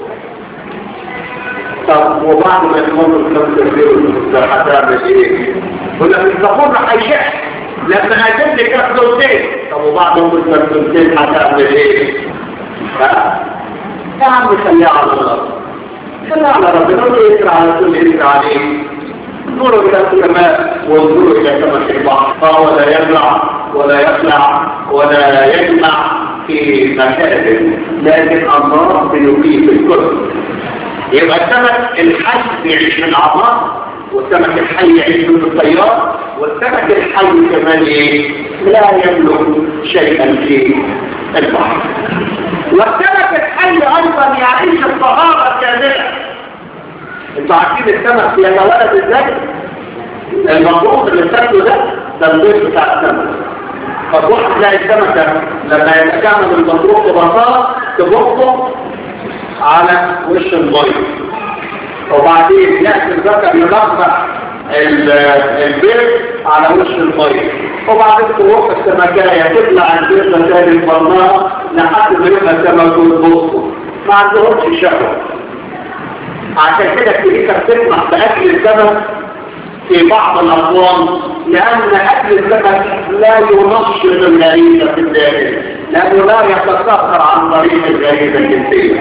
طب وبعد ما يكون الخمسة كيلو ده هتعمل ايه؟ يقول لك الزفور هيشح لما هجيب لك كابسولتين طب وبعد ما الكابسولتين هتعمل ايه؟ ها؟ يا عم خليها على الله خليها على ربنا ويسرع على كل يسرع عليه انظروا إلى السماء وانظروا إلى سمك البحر فهو لا يبلع ولا يخلع ولا يجمع في مكان لكن الله بيقيه في الكل يبقى السمك الحي يعيش من العمار والسمك الحي يعيش من الطيار والسمك الحي كمان ايه لا يملك شيئا في البحر والسمك الحي ايضا يعيش الطهارة كاملة انتوا عارفين السمك بيتولد ازاي المفروض اللي بتاكله ده ده البيض بتاع السمك فتروح تلاقي السمكة لما يتكامل المطروح ببساطة تبصه على وش البيض وبعدين يأتي الذكر يلقح البيض على وش البيض وبعدين تروح السمكاية تطلع البيض ده تاني البرنامج لحد ما يبقى سمك وتبصه ما عندهمش شهوة عشان كده الكنيسة بتسمح بأكل السمك في بعض الأقوام لأن أكل السمك لا ينشط الغريزة في الداخل لأنه لا يتكاثر عن طريق الغريزة الجنسية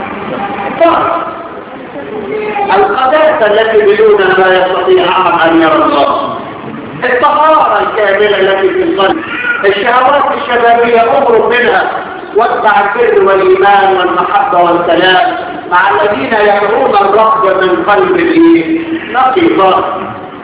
القداسة التي بدونها لا يستطيع أحد أن يرى الله الطهارة الكاملة التي في القلب الشهوات الشبابية أمر منها واتبع البر والإيمان والمحبة والسلام مع الذين يدعون الرب من قلب نقي ظاهر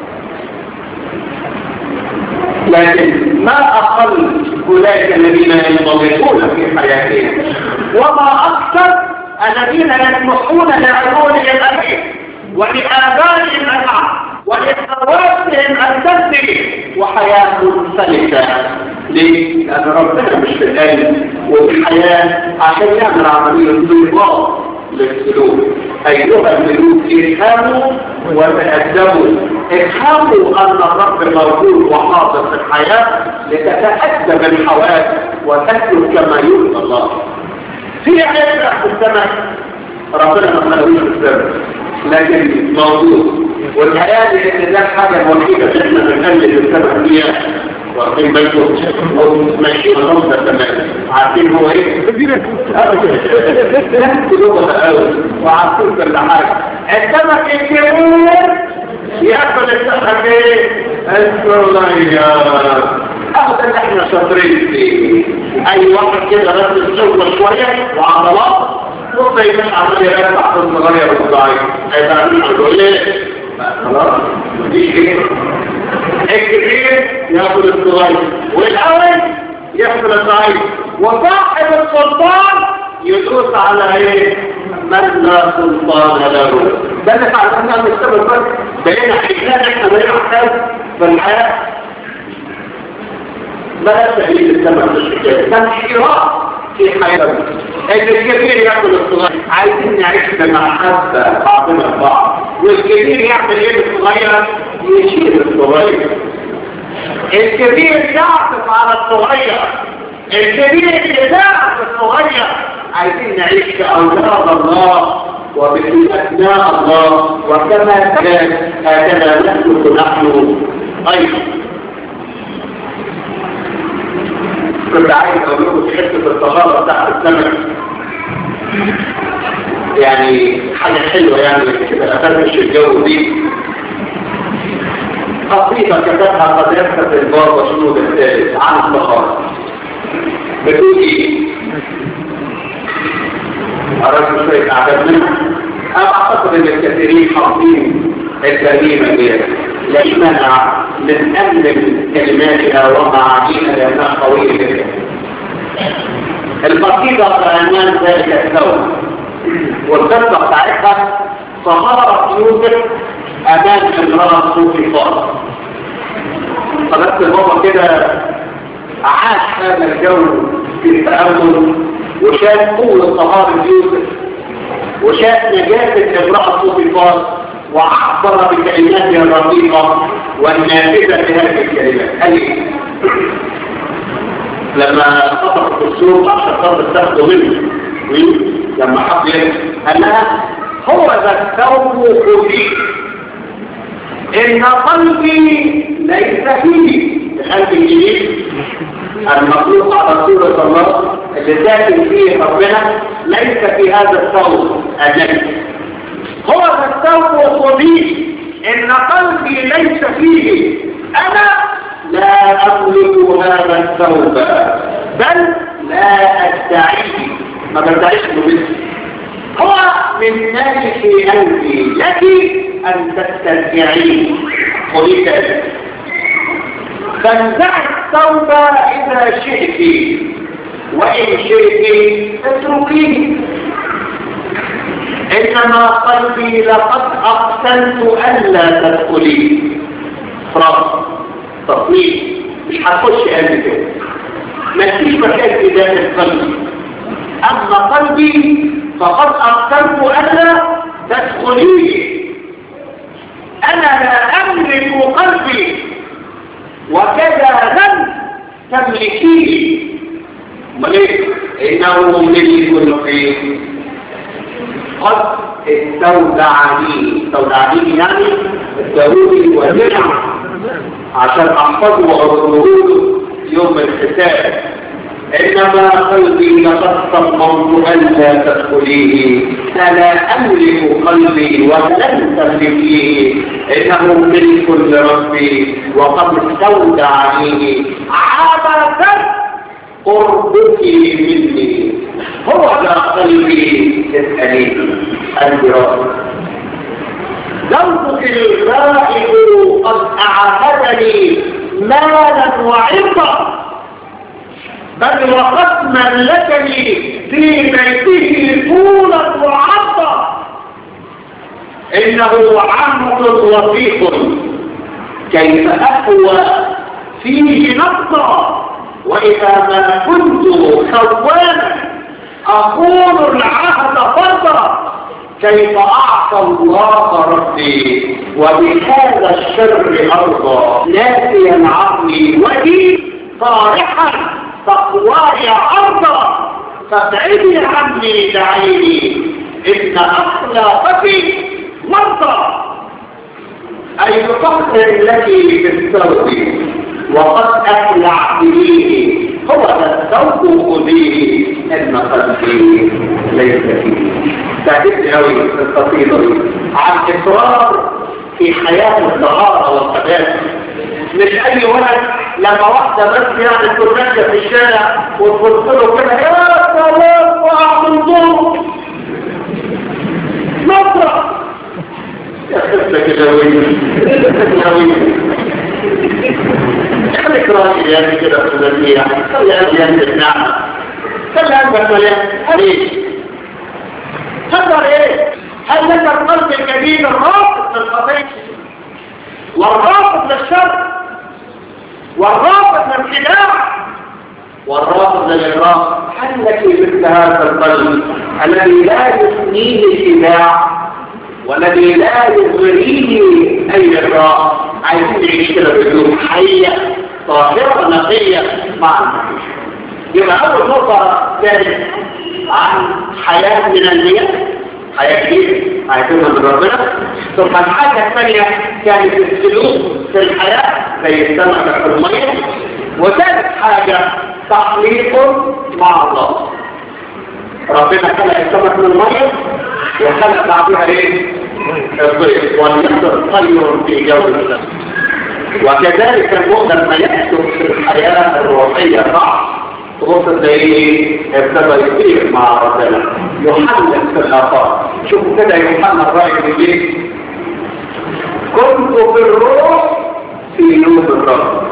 لكن ما أقل أولئك الذين ينضبطون في حياتهم وما أكثر الذين يسمحون لعيونهم الأبيض ولآبائهم الأعمى ولإخواتهم أن تبني وحياة سلسة ليه؟ لأن ربنا مش في القلب وفي الحياة عشان يعمل عملية انضباط للسلوك أيها الملوك افهموا وتأدبوا افهموا أن الرب موجود وحاضر في الحياة لتتأدب الحواس وتسلك كما يرضى الله في عبرة في السماء ربنا ما خلقوش في السماء لكن موجود والحياة دي ده حاجة وحيدة احنا بنقلل السماء فيها واخدين بالكم وماشيين خمسة تمام عارفين هو ايه؟ نفس لغة قوي وعارفين كل حاجة السمك الكبير ياكل السمك ايه؟ والله يا هذا اللي احنا شاطرين فيه اي واحد كده بس الشغل شوية وعضلات ثم يبقى عمال يرفع في الصغير والضعيف هيبقى عنده ايه؟ خلاص مفيش كده الكبير ياخذ الصغير والاول ياخذ الضعيف وصاحب السلطان يدوس على ايه من لا سلطان له ده اللي تعرفنا من السبب بس بقينا حكايه احنا بقينا حكايه في الحياه بلاش تقليل السبب مش حكايه ده انحراف في حياتنا ان الكبير ياكل الصغير عايزين نعيش بمحبه بعضنا البعض والكبير يعمل ايه الصغير يشيل الصغير الكبير يعطف على الصغير الكبير يدافع الصغير عايزين نعيش كأولاد الله وبأبناء الله وكما كان هكذا نسلك نحن أيضا كنت عايز اقول لكم في حته الطهاره بتاعت السمك يعني حاجه حلوه يعني كده افرش الجو دي قصيده كتبها قداسه البابا شنود الثالث عن الطهاره بتقول ايه؟ أردت شوية أعداد منها أنا أعتقد أن الكثيرين حاطين الكلمة دي لا مانع من أمن كلماتها ومعانيها لأنها قوية جدا القصيدة بعنوان ذلك الثوب والقصة بتاعتها طهارة يوسف أمام امرأة صوفي فارس قلت بابا كده عاش هذا الجو في التأمل وشاف قوة طهارة يوسف وشاف نجاسة امرأة صوفي فارس وعبر بكلماته الرقيقة والنافذة لهذه الكلمات قال ايه؟ لما خطر في السوق عشان خاطر تاخده منه لما حط قال لها هو ذا الثوب خذيه ان قلبي ليس فيه القلب الجديد المخلوق على صورة الله اللي ساكن فيه ربنا ليس في هذا الثوب النجس هو ذا الثوب خذيه ان قلبي ليس فيه انا لا املك هذا الثوب بل لا ادعيه ما بدعيش بمثل هو من ناجح قلبي لك ان تسترجعيه خذي كذا فانزع الثوب اذا شئت وان شئت اتركيه انما قلبي لقد اقسمت الا تدخلي فرص تصميم مش هتخش قلبي كده ما فيش مكان في ذات القلب اما قلبي فقد اقسمت الا تدخلي انا لا املك قلبي وكذا لن تملكيه امال ايه انه ملك الحين قد استودعني استودعني يعني داودي ودرع عشان احفظه واقوله يوم الحساب انما قلبي لتصممت الا تدخليه انا املك قلبي ولن تملكيه انه ملك لربي وقد استودعني عبثت قربك مني هو ذا قلبي اسالي الدراسه زوجك الغائب قد اعهدني مالا وعظا بل وقد ملكني في بيته طولا وعظا انه عمد وثيق كيف اقوى فيه نقطا واذا ما كنت خوانا اقول العهد فرضا كيف اعصى الله ربي وبهذا الشر ارضى ناسيا عقلي وجي صالحا تقواي ارضى فابعدي عني لعيني ان اخلاقك مرضى اي فقر الذي في الثوب وقد اخلعتنيه هو ذا الثوب خذيه ان قلبي ليس فيه تعجبني قوي في القصيده دي عن اصرار في حياه الطهاره والقداسه مش اي ولد لما واحده بس يعني تكون ماشيه في الشارع وتبص له كده يا سلام وقع من ضوء نظره يا خفه كده وين خليك راجل يعني كده في الدنيا خلي قلبي انت النعمه خلي قلبك مليان ليش تقدر ايه هل لك القلب الجديد الرافض للخطيه والرافض للشر والرافض للخداع والرافض للإغراء هل لك مثل هذا القلب الذي لا يثنيه الخداع والذي لا يغريه أي إغراء عايز تعيش كده بدون حية طاهرة نقية مع المسيح يبقى أول نقطة كانت عن حياة من النية حياة كبيرة عايزينها من ربنا ثم الحاجة الثانية كانت السلوك في الحياة زي السمكة في المية وثالث حاجة تحليق مع الله ربنا خلق السمك من المية وخلق بعدها ايه؟ الضيف وليصر طير في جو السمك وكذلك المؤمن ما يكتب في الحياة الروحية صح تبص تلاقيه ابتدى يطير مع ربنا يحلق في الآفاق شوفوا كده يوحنا الرأي بيجي كنت في الروح في يوم الرب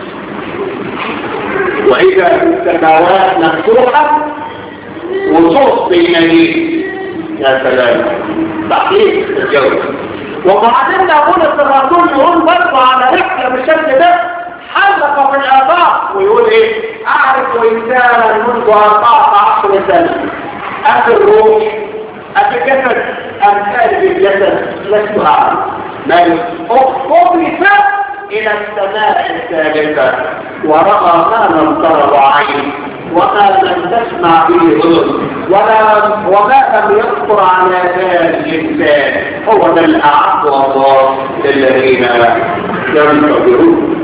وإذا السماوات مفتوحة وصوت بينانين يا سلام تحقيق الجو وبعدين أقول الرسول يقول برضه على رحلة بالشكل ده حلق في الآفاق ويقول إيه أعرف إنسانا منذ أربعة عشر سنة أفي الروح أفي جسد أم خارج الجسد لست أعرف بل أخبرت إلى السماء الثالثة ورأى ما لم تره عين وما لم تسمع به أذن ولا وما لم يخطر على بال الإنسان هو ده الأعد الله للذين ينتظرون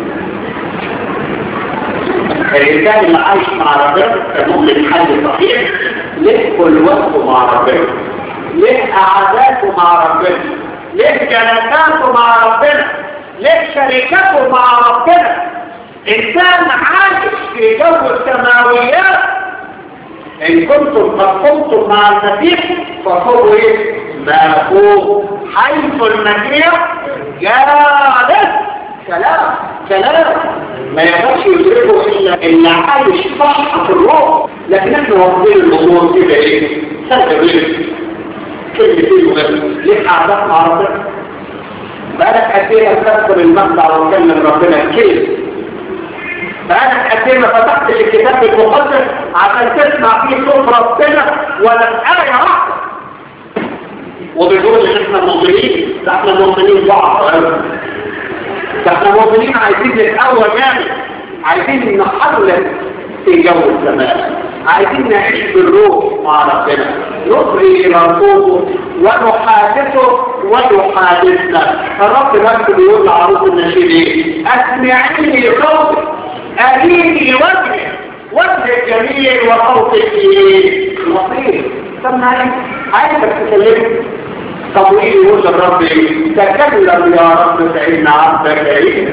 الإنسان اللي عايش مع ربنا كمؤمن حل صحيح له كل وقته مع ربنا له قعداته مع ربنا له جلساته مع ربنا له شركته مع ربنا إنسان عايش في جو السماويات إن كنتم قد قمتم مع المسيح فهو إيه؟ ما فوق حيث المسيح جالس كلام كلام ما يقدرش يدركه الا اللي عايش صح في الروح لكن احنا واخدين الامور كده ايه سهله بيه كلمتين وبس ليه قعدت مع ربنا بقالك قد ايه تذكر المقطع وتكلم ربنا كيف بقالك قد ايه ما فتحتش الكتاب المقدس عشان تسمع فيه صوت ربنا ولا آية واحدة وبيقول ان احنا مؤمنين ده احنا مؤمنين بعض ده احنا مؤمنين عايزين الاول يعني عايزين نحلل في جو السماء عايزين نعيش بالروح مع ربنا نصغي الى صوته ونحادثه ويحادثنا الرب نفسه بيقول لعروس النشيد ايه اسمعيني صوتي أليني وجهي وجه جميل وصوتك لطيف سمعني عايزك تكلمني طب وايه يقول الرب ايه تكلم يا رب فإن عبدك ايه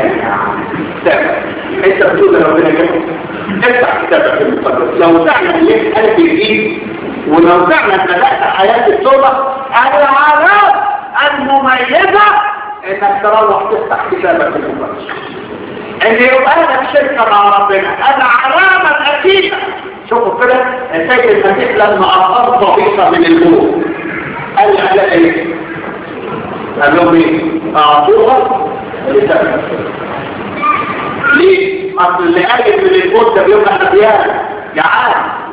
انت بتقول لربنا كده افتح كتابك المقدس لو فعلا ليك قلب جديد ولو فعلا بدأت حياة التوبة العلامات المميزة انك تروح تفتح كتابك المقدس ان يبقى لك شركة مع ربنا العلامة الأكيدة شوفوا كده السيد المسيح لما أصاب ضغيطة من الموت قال لها ايه قال لهم ايه اعطوها لسبب ليه اصل اللي قال من الموت ده بيبقى نبيان جعان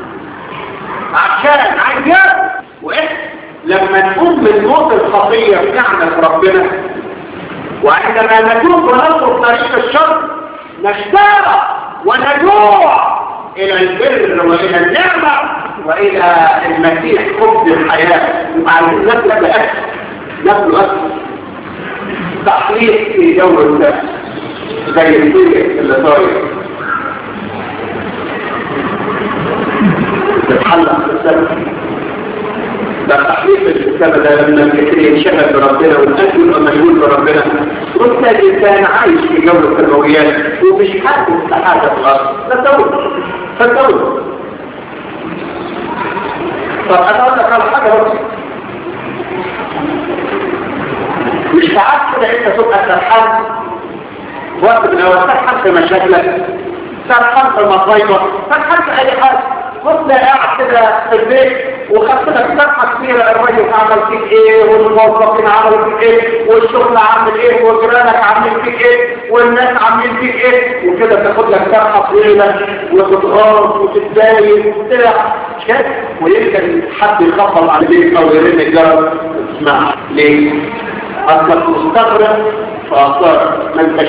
عشان عيان واحنا لما نقوم من موت الخطية بنعمة ربنا وعندما نتوب ونطلب طريق الشر نشتاق ونجوع إلى البر وإلى النعمة وإلى المسيح خبز الحياة وعايزين نبلغ أكل نبلغ أكل تحليق في جو النفس زي الفيل اللي طاير تتحلق في السماء ده تحليق السماء ده لما الفكر ينشغل بربنا والأكل يبقى مشغول بربنا وانت الإنسان عايش في جو السماويات ومش حاسس بحاجة في الأرض فتقول فتقول طب انا اقول لك على حاجه بس مش ساعات كده انت تبقى سرحان وقت من الاوقات سرحان في مشاكلك سرحان في مصايبك سرحان في اي حاجه كنت قاعد كده في البيت وخدت لك سرحه كبيره الراجل عمل فيك ايه والموظفين عملوا فيك ايه والشغل عامل ايه وجيرانك عاملين فيك ايه والناس عاملين فيك ايه وكده تاخد لك سرحه طويله وتتغاظ وتتضايق وبتاع كده ويمكن حد يخبط عليك او يرن الجرس اسمع ليه؟ اصلك مستغرب فاصار ما انتش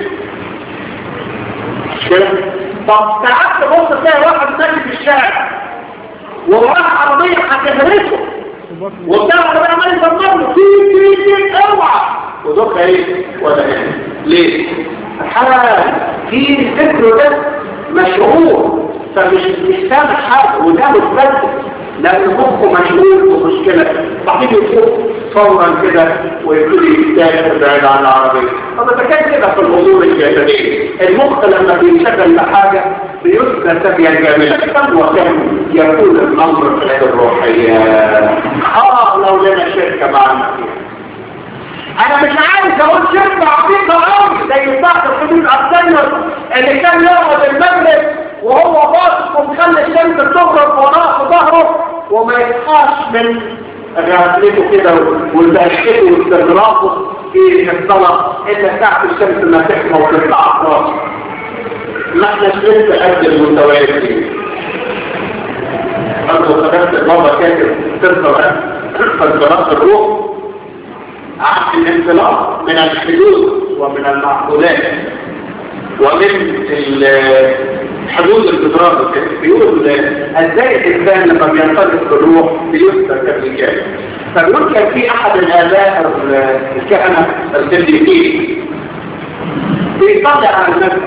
كده طب ساعات تبص تلاقي واحد ماشي في الشارع ووراه عربيه هتهرسه وبتاع العربيه عمال يصمم له في في في اوعى وذوق ايه ولا ايه ليه؟ حال في الفكر ده مشهور فمش مش سامح حاجه وده متبدل لان مخه مشغول بمشكله صاحبه يفوق فورا كده ويبتدي يتاخر بعيد عن العربيه طب ده كان كده في الامور الجسديه المخ لما بينشغل بحاجه بيثبت سبيا جامدا كم وكم يكون الامر في الروحيات اه لو لنا شركه مع المسيح انا مش عايز اقول شركة عقيقة قوي زي بتاعت الحدود السنر اللي كان يقعد المغرب وهو باصص ومخلي الشمس تغرب وراه في ظهره وما يصحاش من غفلته كده وزهقته واستغراقه في الصلاة إلا ساعة الشمس ما تحمى وتطلع أطراف ما احناش لسه قد المستويات دي برضه خدمت بابا كاتب قصة قصة الروح عن الانطلاق من الحدود ومن المعقولات ومن حدود الفطرات بيقول ازاي الانسان لما بينطلق بالروح بيكسر كالرجال فبيقول كان في احد الاباء الكهنه الصديقين بيطلع على النفس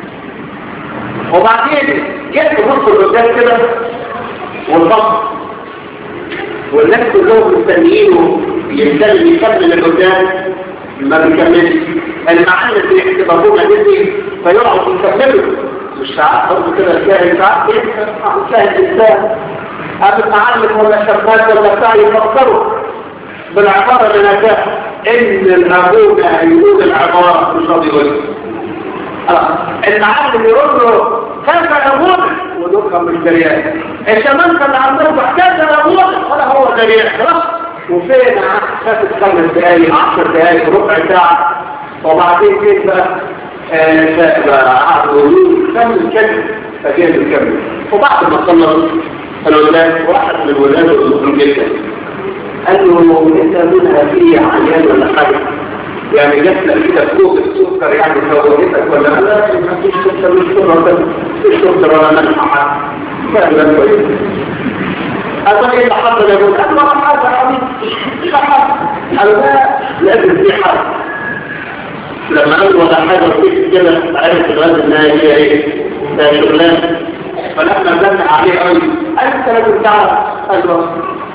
وبعدين جاء نص الرجال كده والضغط والناس كلهم مستنيينه يبتدي يكمل القدام ما بيكملش المعلم اللي يحتضرونا جدي فيقعد يكملوا مش ساعات برضه كده الكاهن ساعات الكاهن انسان قبل معلم ولا شباب ولا بتاع يفكروا بالعباره اللي نجاح ان الابونا هيقول العباره مش راضي يقول المعلم يقول له كيف ابونا ودول مش دريان الشمال كان عندهم محتاج ابونا ولا هو دريان خلاص وفين فاتت خمس دقايق عشر دقايق ربع ساعة وبعدين فين بقى قعد وجود كمل كمل فجاء نكمل وبعد ما خلص الولاد واحد من الولاد المسلم جدا قال له انت منها في عيان ولا حاجه يعني جات لك كده فوق السكر يعني فوقتك ولا لا ما فيش سكر مش سكر مش دكتور ولا منفع حد فعلا كويس أقول إيه اللي حصل يقول أنا ما حصل يا حبيبي مش حصل قالوا لا لازم في حرب لما قال ولا حاجة فيك كده عرفت الغد إنها هي إيه ده شغلانة فلما زن عليه قوي قال أنت لازم تعرف قال له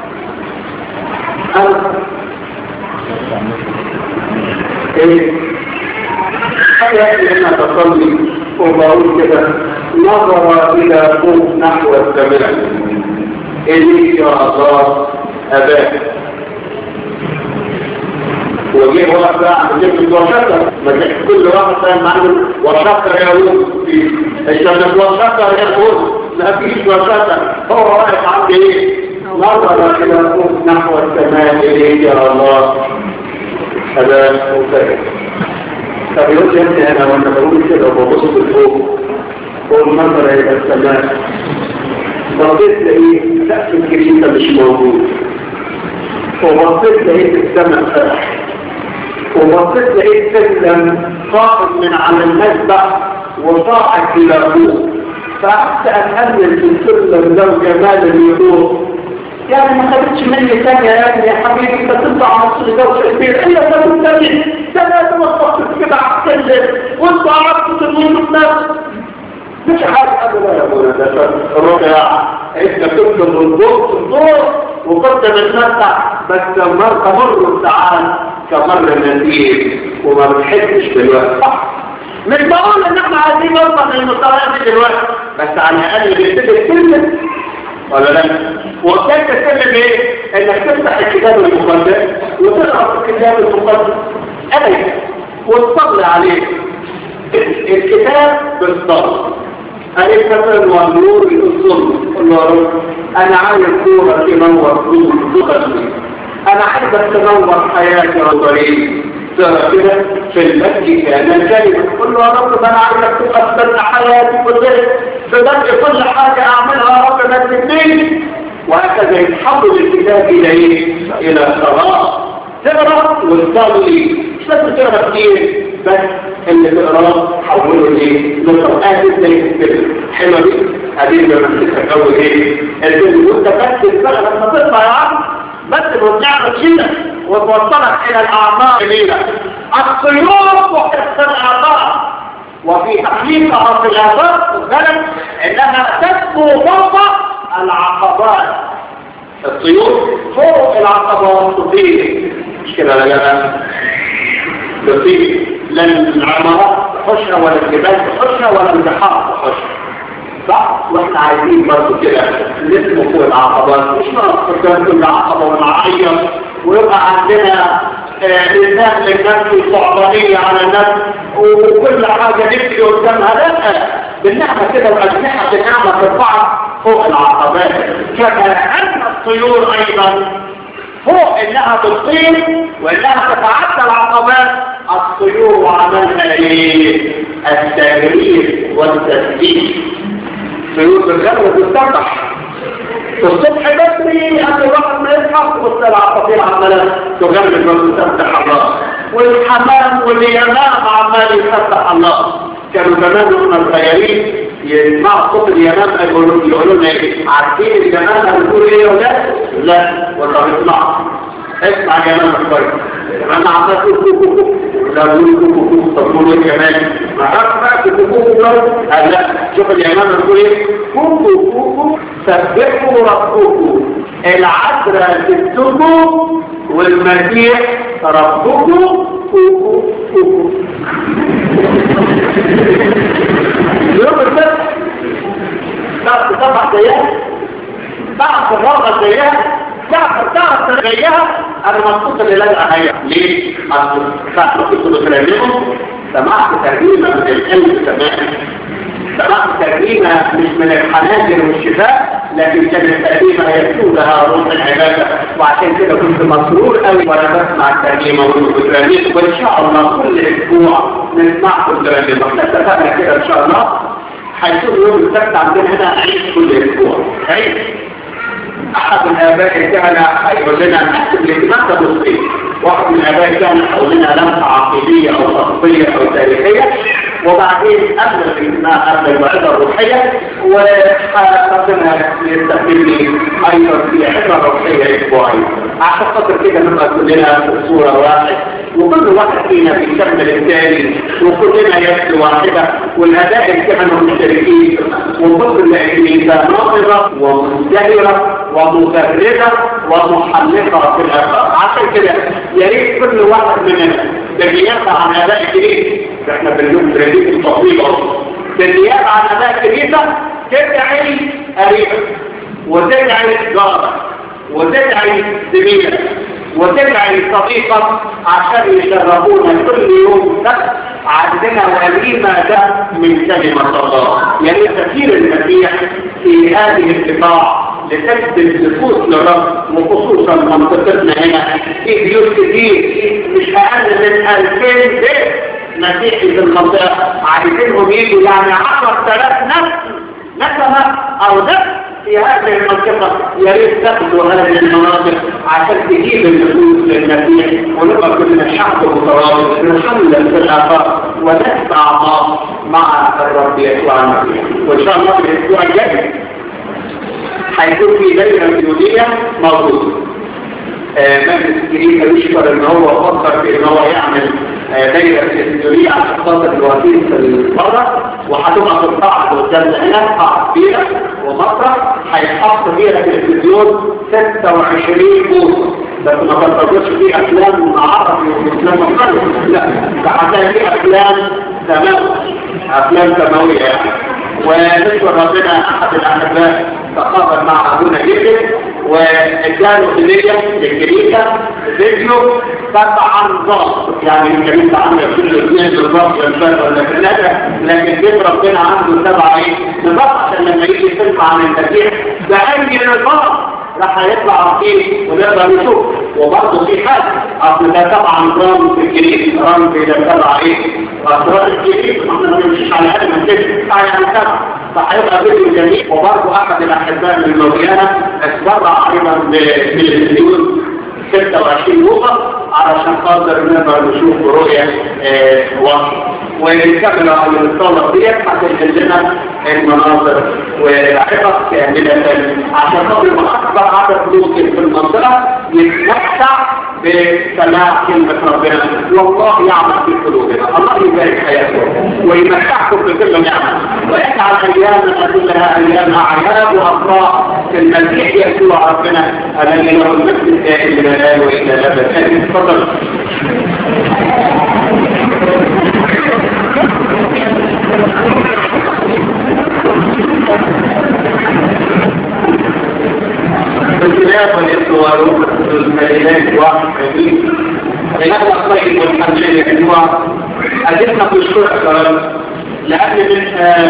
قال إيه حياتي أنا تصلي وبقول كده نظر إلى فوق نحو السماء إليك يا الله أباك وجيه واحد بقى عند جبت وشكر ما كانش كل واحد فاهم عنه وشكر يا ولد في الشمس وشكر يا ولد ما فيش وشكر هو واقف عند ايه نظر الى فوق نحو السماء اليك يا الله هذا مختلف طب يقول لي انت انا وانا بقول كده وببص لفوق قول نظر الى السماء بصيت لقيت سقف الكنيسه مش موجود وبصيت لقيت السماء فتح وبصيت لقيت سلم صاعد من على المسبح وصاعد الى فوق فقعدت اتامل في السلم ده وجمال اليدور يعني ما خدتش مني ثانية يا ابني يا حبيبي انت تطلع مصر ده وشكبير الا ما تنتبه ثلاثة وصفت كده على السلم وانت عرفت تنوين نفسك مش حاجة ابدا يا ابونا ده رجع انت كنت من الدور في الدور وكنت بتمتع بس مر تمر الساعات كمر النسيم وما بتحسش دلوقتي صح مش بقول ان احنا عايزين نوصل للمستويات دي دلوقتي بس على الاقل بنبتدي السلم ولا لا وكانت تسلم ايه انك تفتح الكتاب المقدس وتقرا في الكتاب المقدس ابدا وتصلي عليه الكتاب بالصبر عليك مثلا والنور الظلم قل له يا رب انا عايز نورك ينور قلبي انا عايزك تنور حياتي وطريقي ترى كده في المسجد كان الكلمة قل له يا رب انا عايزك تقدر حياتي كلها بدأت كل حاجة اعملها يا رب ما تديني وهكذا يتحول الكتاب الى ايه؟ الى صلاة تقرا وتصلي مش لازم تقرا كتير بس اللي تقراه حوله لايه؟ لقرآن زي كده حلوه دي هذه بمسكها قوي ايه؟ اللي وانت بس بقى لما تطلع يا عم بس وتعمل كده وتوصلك الى الاعماق جميله الطيور وحفظ الاعضاء وفي تحقيقها في الآفاق الغلب انها تسمو فوق العقبات الطيور فوق العقبات تطير مش كده يا جماعه تطير لا العمارات تحشها ولا الجبال تحشها ولا البحار تحشها صح واحنا عايزين برضه كده نسمو فوق العقبات مش نقف قدام كل عقبه ونعيط ويبقى عندنا إنسان للنفس صعبانية على النفس وكل حاجة نفسي قدامها لا بالنعمة كده وأجنحة النعمة ترفعها فوق العقبات كما أن الطيور أيضا فوق إنها بتطير وإنها تتعدى العقبات الطيور وعملها إيه؟ التجريب والتسبيح طيور بالغرب تستفتح الصبح بدري قبل الواحد ما يصحى تبص العصافير عماله تغرد وتسبح الله والحمام واليمام عمال يسبح الله كانوا زمان واحنا صغيرين يسمعوا صوت اليمام يقولوا يقولوا لنا ايه عارفين اليمام هتقول ايه ولا لا ولا بيسمعوا اسمع اليمام كويس اليمام عمال تقول لا بيقول طب قولوا ايه كمان ما عرفت بقى تقول لا شوف اليمام بيقول ايه كوكو كوكو سبحوا ربكم العذراء ستكم والمسيح ربكم كوكو كوكو يوم الفتح بعد سبع ايام بعد مرة زيها بعد تعرف زيها انا مبسوط اللي لازقه هيا ليه؟ اصل ساعة ممكن كنت تكلمهم سمعت ترجمة من القلب تماما سمعت ترجمة مش من الحناجر والشفاء لكن كانت ترجمة يسودها روح العبادة وعشان كده كنت مسرور قوي وانا بسمع الترجمة والترجمة وان شاء الله كل اسبوع نسمعكم ترجمة احنا اتفقنا كده ان شاء الله هيكون يوم السبت عندنا هنا عيد كل اسبوع عيد احد الاباء كان هيقول لنا نحسب الاهتمام ده بسيط واحد من الاباء كان هيقول لنا لمسه عقيديه او طبية أو تاريخية وبعدين قبل الاجتماع قبل الوعظة الروحية وربنا يستخدمني أيضا في عظة روحية أسبوعية عشان خاطر كده نبقى كلنا في صورة واحد وكل واحد فينا بيكمل الثاني وكلنا يد واحدة والأداء كانوا مشتركين وكل الكنيسة ناظرة ومزدهرة ومفردة ومحلقة في الأخر عشان كده يا ريت كل واحد مننا بالنيابة عن أداء الكنيسة احنا بنقول تريدين التطبيق بالنيابة عن أداء الكنيسة تدعي قريبك وتدعي جارك وتدعي زميلك وتدعي صديقك عشان يشرفونا كل يوم سبت عندنا وليمة ده من كلمة الله يعني تفكير المسيح في هذه القطاع لتجذب نفوس للرب وخصوصا منطقتنا هنا في بيوت كتير مش اقل من 2000 بيت مسيحي في المنطقة عايزينهم يجوا يعني 10000 نفس نسمة او نفس في هذه المنطقة يا ريت تاخذوا هذه المناطق عشان تجيب النفوس للمسيح ونبقى كلنا شعب مترابط نحمل في الآفاق ونتبع الله مع الرب يسوع المسيح وإن شاء الله في الأسبوع الجاي هيكون في دائرة جنودية موجودة مجلس الكنيسة يشكر ان هو فكر في ان هو يعمل دايرة الجنودية عشان خاطر الوكيل في المرة وهتبقى في القاعة اللي قدامنا هنا قاعة كبيرة ومسرح هيتحط فيها تلفزيون 26 بوصة بس ما تنتظرش فيه افلام عربي وافلام مصري لا ده هتلاقي فيه افلام تمام افلام سماوية يعني ونشكر ربنا احد الاحباء تقابل مع ابونا جدا واداله هديه للكنيسه فيديو سبع انظار يعني الكنيسه عامله كل اثنين بالظبط ولا ولا ثلاثه لكن بيت ربنا عنده سبعه ايه بالظبط عشان لما يجي فيلم عن المسيح باي نظام راح يطلع فيه ونقدر نشوف وبرضه في حاجه اصل ده طبعا نظام في الجديد رمز الى سبعه ايه اسرار الجديد احنا ما بنمشيش على قد ما كده يعني سبعه فهيبقى فيديو جميل وبرضه احد الاحباء من الموجيانه اتبرع ايضا بالمليون 26 نقطة علشان خاطر نقدر نشوف رؤية واضحة ونكمل على الصالة ديت هتنزل لنا المناظر والعبر كاملة عشان خاطر ما أكبر عدد ممكن في المنطقة يتمتع بسماع كلمة ربنا والله يعمل في قلوبنا الله يبارك حياتكم ويمتعكم بكل نعمة ويجعل أيامنا كلها أيام أعياد وأفراح في المسيح يسوع ربنا الذي له المجد الدائم من الآن وإلى الأبد تفضل الخلاف والاستوار الكلمات واحد حديث لنحن الطيب والحمد لله هو أجبنا في الشرع لأن من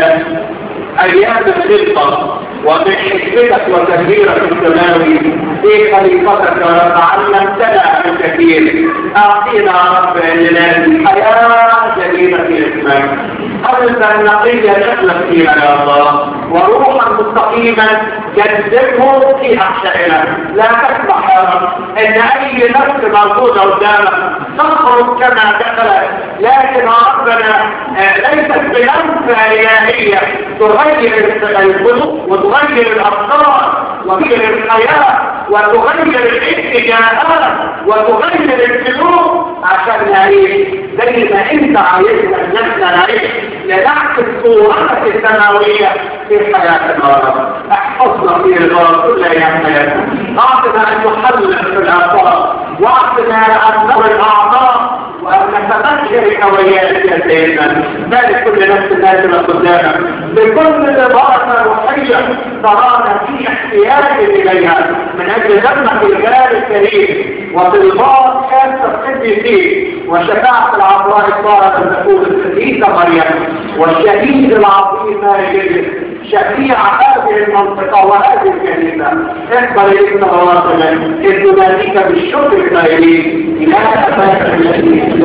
أيام الخلقة ومن حكمتك وتدبيرك السماوي في خليفتك علمتنا الكثير أعطينا رب لنا حياة جديدة في اسمك قلبا نقيا نخلق فيها يا الله وروحا مستقيما جذبه في أحشائنا لا تسمح يا رب ان اي نفس موجودة قدامك تخرج كما دخلت لكن ربنا ليست بأنفة إلهية تغير القلوب وتغير الأفكار وتغير الحياة وتغير الاتجاهات وتغير السلوك عشان نعيش زي ما انت عايزنا ان احنا نعيش لنعكس صورتك السماوية في حياتنا احفظنا في رضا كل ايام حياتنا اعطنا ان نحلل في الافكار واعطنا ان نرى الاعضاء وأن نتذكر هوياتك يا سيدنا ذلك كل نفس نازلة قدامك بكل بركة روحية ترانا في احتياج إليها من أجل دمك الجلال الكريم وبالباط كانت تبتدي فيه وشفاعة العذراء الطاهرة أن تكون القديسة مريم والشهيد العظيم ماجد شفيع هذه المنطقة وهذه الكنيسة اقبل إليك صلواتنا إذ نناديك بالشكر قائلين إلى أباك الذي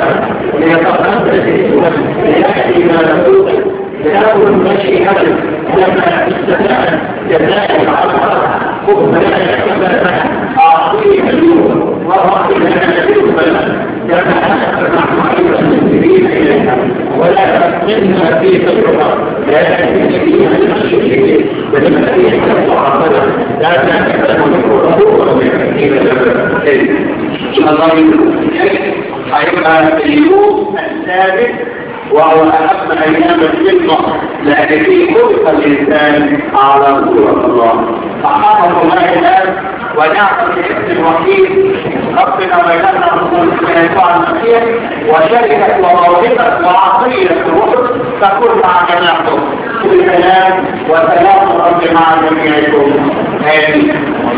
ليتقبل ليأتي ما نقول لتكن مشيئته لما استطاع جزاء العطاء خذ أعطيه اليوم وأعطيه اليوم كما أنت مع المسلمين اليوم الثالث وهو أهم أيام الخدمة لأن فيه خلق الإنسان على صورة الله فحفظ الله الآن ونعم الاسم الوحيد ربنا بيننا رسول يسوع المسيح وشركة وموهبة وعطية الرسل تكون مع جميعكم كل كلام وسلام رب مع جميعكم آمين